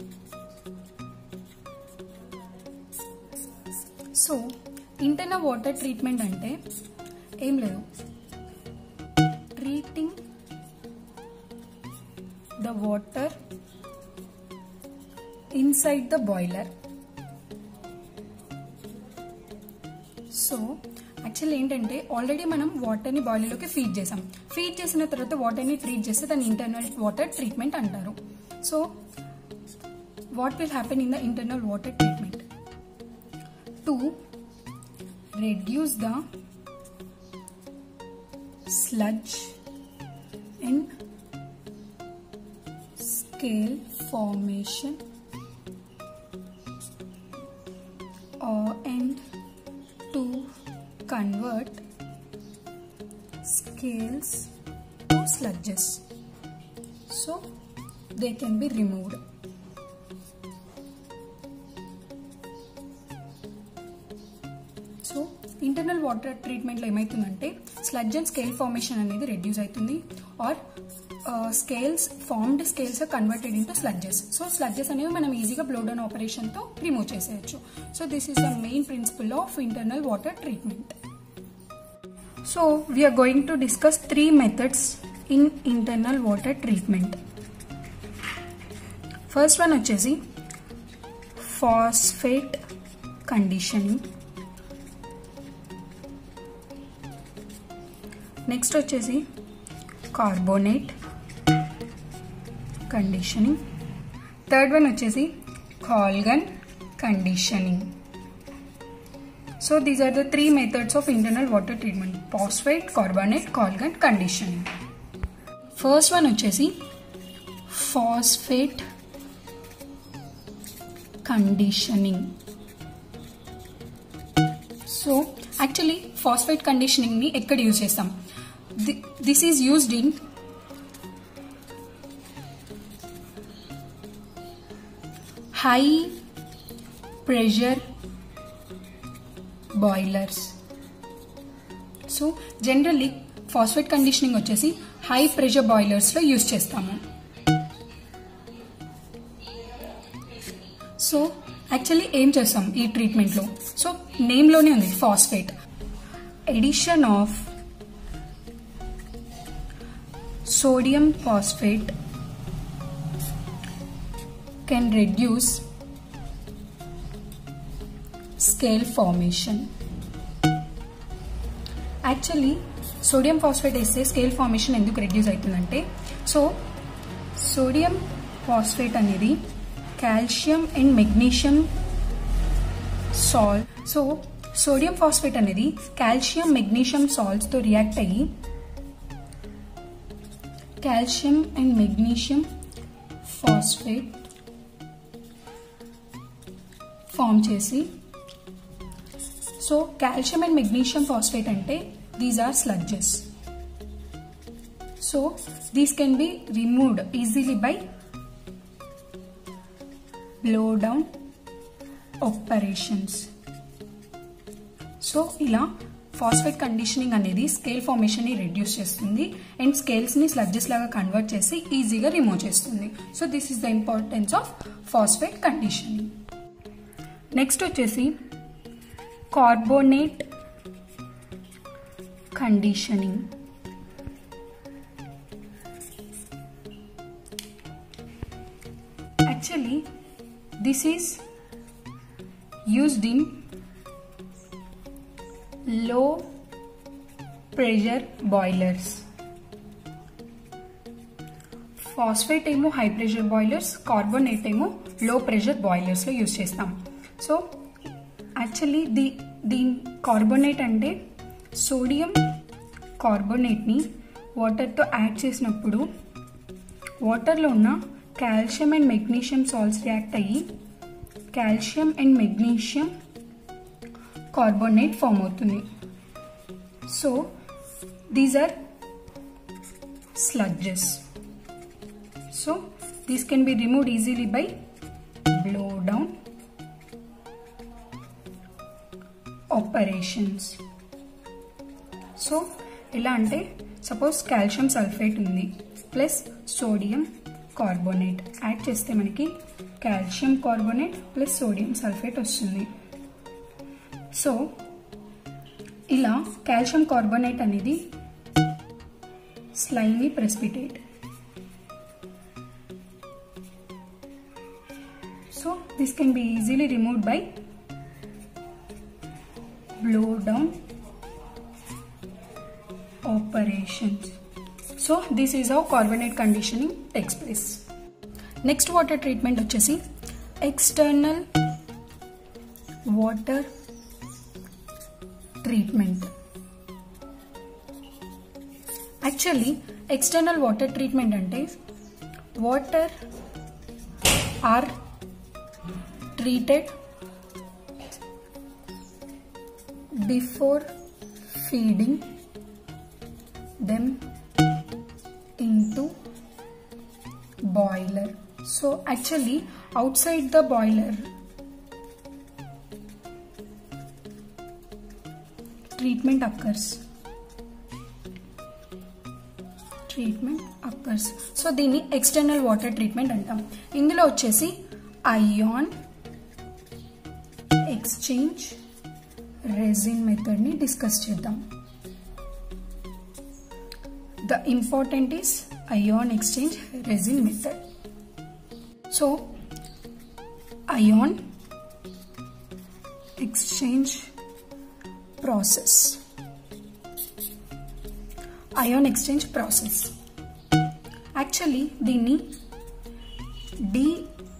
so internal water treatment అంటే ఏం లేదు treating the water inside the boiler so actually ఏంటంటే ఆల్రెడీ మనం వాటర్ని బాడీలోకి ఫీడ్ చేసాం ఫీడ్ చేసిన తర్వాత వాటర్ని ట్రీట్ చేస్తే దాన్ని ఇంటర్నల్ వాటర్ ట్రీట్మెంట్ అంటారు so what will happen in the internal water treatment to reduce the sludge and scale formation uh, and to convert scales to sludges so they can be removed so internal water ట్రీట్మెంట్లో ఏమవుతుందంటే స్లడ్జ్ అండ్ స్కేల్ ఫార్మేషన్ అనేది రెడ్యూస్ అవుతుంది or scales formed scales converted into sludges so sludges అనేవి మనం ఈజీగా బ్లోడౌన్ ఆపరేషన్తో రిమూవ్ చేసేయచ్చు so this is the main principle of internal water treatment so we are going to discuss three methods in internal water treatment first one వచ్చేసి ఫాస్ఫేట్ కండిషనింగ్ నెక్స్ట్ వచ్చేసి కార్బోనేట్ కండిషనింగ్ థర్డ్ వన్ వచ్చేసి Calgon conditioning so these are the three methods of internal water treatment phosphate carbonate Calgon conditioning first one వచ్చేసి phosphate conditioning so actually phosphate కండిషనింగ్ని ఎక్కడ యూజ్ చేస్తాం this is used in high pressure boilers so generally phosphate conditioning వచ్చేసి హై ప్రెషర్ బాయిలర్స్లో యూజ్ చేస్తాము సో యాక్చువల్లీ ఏం చేస్తాం ఈ ట్రీట్మెంట్లో సో నేమ్లోనే ఉంది phosphate addition of sodium phosphate can reduce scale formation actually sodium phosphate వేస్తే స్కేల్ ఫార్మేషన్ ఎందుకు రెడ్యూస్ అవుతుందంటే సో సోడియం ఫాస్ఫేట్ అనేది calcium and magnesium salt so sodium phosphate అనేది కాల్షియం మెగ్నీషియం సాల్ట్స్తో రియాక్ట్ అయ్యి calcium and magnesium phosphate form చేసి so calcium and magnesium phosphate అంటే these are sludges so these can be removed easily by blow down operations so ఇలా ఫాస్ఫేట్ కండిషనింగ్ అనేది స్కేల్ ఫార్మేషన్ని రెడ్యూస్ చేస్తుంది అండ్ స్కేల్స్ని స్లడ్జెస్ లాగా కన్వర్ట్ చేసి ఈజీగా రిమూవ్ చేస్తుంది so this is the importance of phosphate conditioning next వచ్చేసి carbonate conditioning actually this is used in low pressure boilers phosphate ఏమో హై ప్రెషర్ బాయిలర్స్ కార్బోనేట్ ఏమో లో ప్రెషర్ బాయిలర్స్లో యూస్ చేస్తాం సో యాక్చువల్లీ ది దీని కార్బోనేట్ అంటే సోడియం కార్బోనేట్ని వాటర్తో యాడ్ చేసినప్పుడు వాటర్లో ఉన్న calcium and magnesium salts react అయ్యి calcium and magnesium carbonate form అవుతుంది so these are sludges so these can be removed easily by blow down operations so ఎలా అంటే సపోజ్ కాల్షియం సల్ఫేట్ ఉంది ప్లస్ సోడియం కార్బోనేట్ యాడ్ చేస్తే మనకి calcium carbonate plus sodium sulphate వస్తుంది సో ఇలా కాల్షియం కార్బోనేట్ అనేది slimy precipitate so this can be easily removed by blow down operations. So this is how carbonate conditioning takes place. Next water treatment వచ్చేసి external water treatment. Actually external water treatment అంటే water are treated before feeding them into boiler so actually outside the boiler treatment occurs treatment occurs so దీన్ని ఎక్స్టర్నల్ వాటర్ ట్రీట్మెంట్ అంటాం ఇందులో వచ్చేసి అయాన్ ఎక్స్చేంజ్ రెజిన్ మెథడ్ని డిస్కస్ చేద్దాం the important is ion exchange resin method so ion exchange process ion exchange process actually దీన్ని de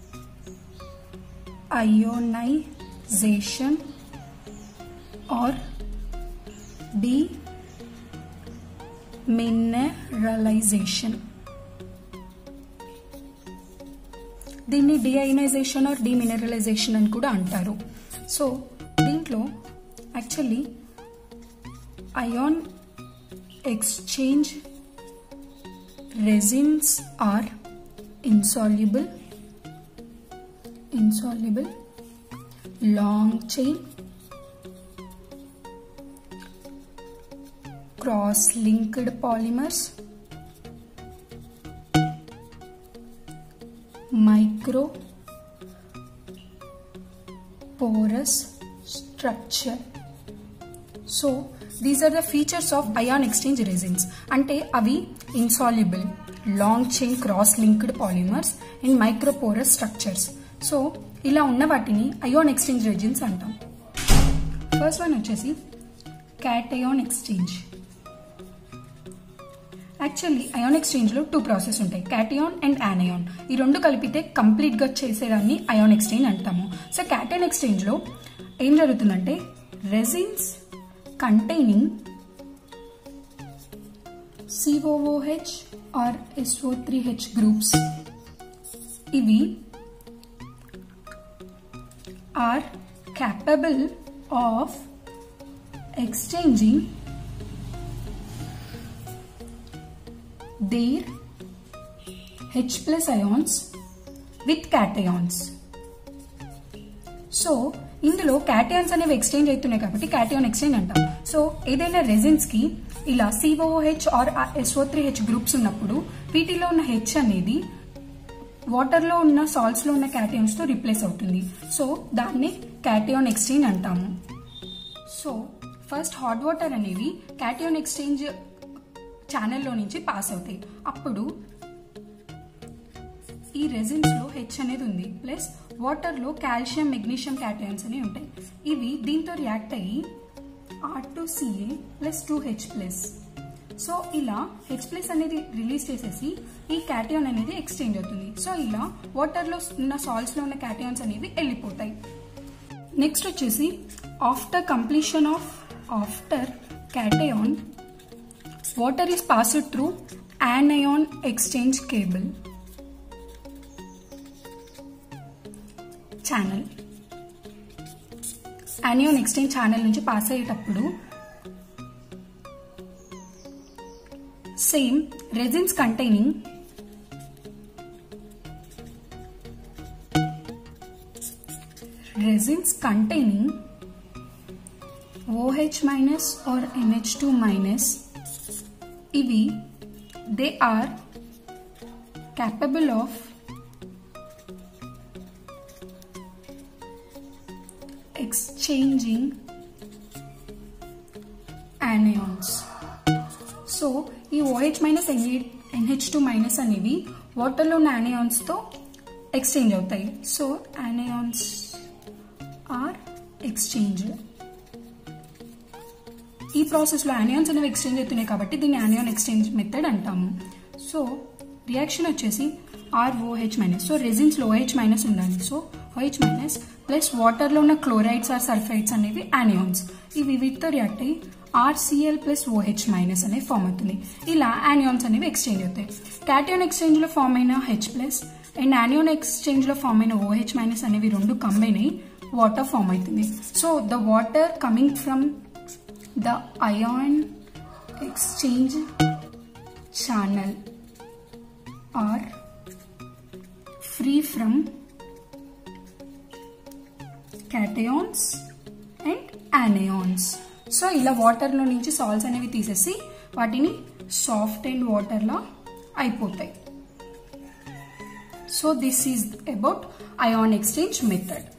ionization or demineralization దీన్ని డిఐనైజేషన్ ఆర్ డిమినరలైజేషన్ అని కూడా అంటారు సో దీంట్లో actually ion exchange resins are insoluble insoluble long chain cross-linked polymers, micro porous structure. So these are the features of ion exchange resins అంటే అవి insoluble long chain cross linked polymers and microporous structures so ఇలా ఉన్న వాటిని అయాన్ ఎక్స్చేంజ్ రెజిన్స్ అంటాం ఫస్ట్ వన్ వచ్చేసి cation exchange actually ion exchange లో టూ ప్రాసెస్ ఉంటాయి క్యాటియాన్ అండ్ యానయాన్ ఈ రెండు కలిపితే కంప్లీట్ గా చేసేదాన్ని అయాన్ ఎక్స్చేంజ్ అంటాము సో క్యాటయాన్ ఎక్స్చేంజ్ లో ఏం జరుగుతుందంటే resins containing COOH or SO three H groups ఇవి are capable of exchanging their H plus ions with cations. So ఇందులో క్యాటియాన్స్ అనేవి ఎక్స్చేంజ్ అవుతున్నాయి కాబట్టి క్యాటియాన్ ఎక్స్చేంజ్ అంటాం సో ఏదైనా రెజిన్స్ కి ఇలా COH or SO three H groups ఉన్నప్పుడు వీటిలో ఉన్న హెచ్ అనేది వాటర్ లో ఉన్న సాల్ట్స్ లో ఉన్న క్యాటియాన్స్ తో రిప్లేస్ అవుతుంది సో దాన్ని క్యాటియాన్ ఎక్స్చేంజ్ అంటాము సో ఫస్ట్ హాట్ వాటర్ అనేవి క్యాటియాన్ ఎక్స్చేంజ్ ఛానల్లో నుంచి పాస్ అవుతాయి అప్పుడు ఈ రెజిన్స్ లో హెచ్ అనేది ఉంది ప్లస్ వాటర్ లో కాల్షియం మెగ్నీషియం క్యాటయాన్స్ అనేవి ఉంటాయి ఇవి దీంతో రియాక్ట్ అయ్యి R two CA plus two H plus so ఇలా హెచ్ ప్లస్ అనేది రిలీజ్ చేసేసి ఈ క్యాటయాన్ అనేది ఎక్స్చేంజ్ అవుతుంది సో ఇలా వాటర్ లో ఉన్న సాల్ట్స్ లో ఉన్న క్యాటయాన్స్ అనేవి వెళ్ళిపోతాయి నెక్స్ట్ వచ్చేసి after completion of after cation water is passed through anion exchange cable channel anion exchange channel నుంచి పాస్ అయ్యేటప్పుడు same resins containing resins containing OH minus or NH2 minus ఇవి they are capable of exchanging anions so ఈ OH minus NH two minus అనేవి వాటర్లో ఉన్న anions తో ఎక్స్చేంజ్ అవుతాయి సో anions ఆర్ ఎక్స్చేంజ్ ఈ ప్రాసెస్లో యానియాన్స్ అనేవి ఎక్స్చేంజ్ అవుతున్నాయి కాబట్టి దీన్ని యానియాన్ ఎక్స్చేంజ్ మెథడ్ అంటాము సో రియాక్షన్ వచ్చేసి ఆర్ఓహెచ్ మైనస్ సో రెజిన్స్లో ఓహెచ్ మైనస్ ఉండాలి సో ఓహెచ్ మైనస్ ప్లస్ వాటర్లో ఉన్న క్లోరైడ్స్ ఆర్ సల్ఫైడ్స్ అనేవి యానియాన్స్ ఇవి వీటితో రియాక్ట్ అయ్యి ఆర్సిఎల్ ప్లస్ ఓహెచ్ మైనస్ అనేవి ఫామ్ అవుతుంది ఇలా యానియాన్స్ అనేవి ఎక్స్చేంజ్ అవుతాయి క్యాటియాన్ ఎక్స్చేంజ్లో ఫామ్ అయిన హెచ్ ప్లస్ అండ్ యానియాన్ ఎక్స్చేంజ్లో ఫామ్ అయిన ఓహెచ్ మైనస్ అనేవి రెండు కంబైన్ అయ్యి వాటర్ ఫామ్ అవుతుంది so the water coming from the ion exchange channel are free from cations and anions so ఇలా వాటర్లో నుంచి సాల్ట్స్ అనేవి తీసేసి వాటిని సాఫ్ట్ అండ్ వాటర్లా అయిపోతాయి so this is about ion exchange method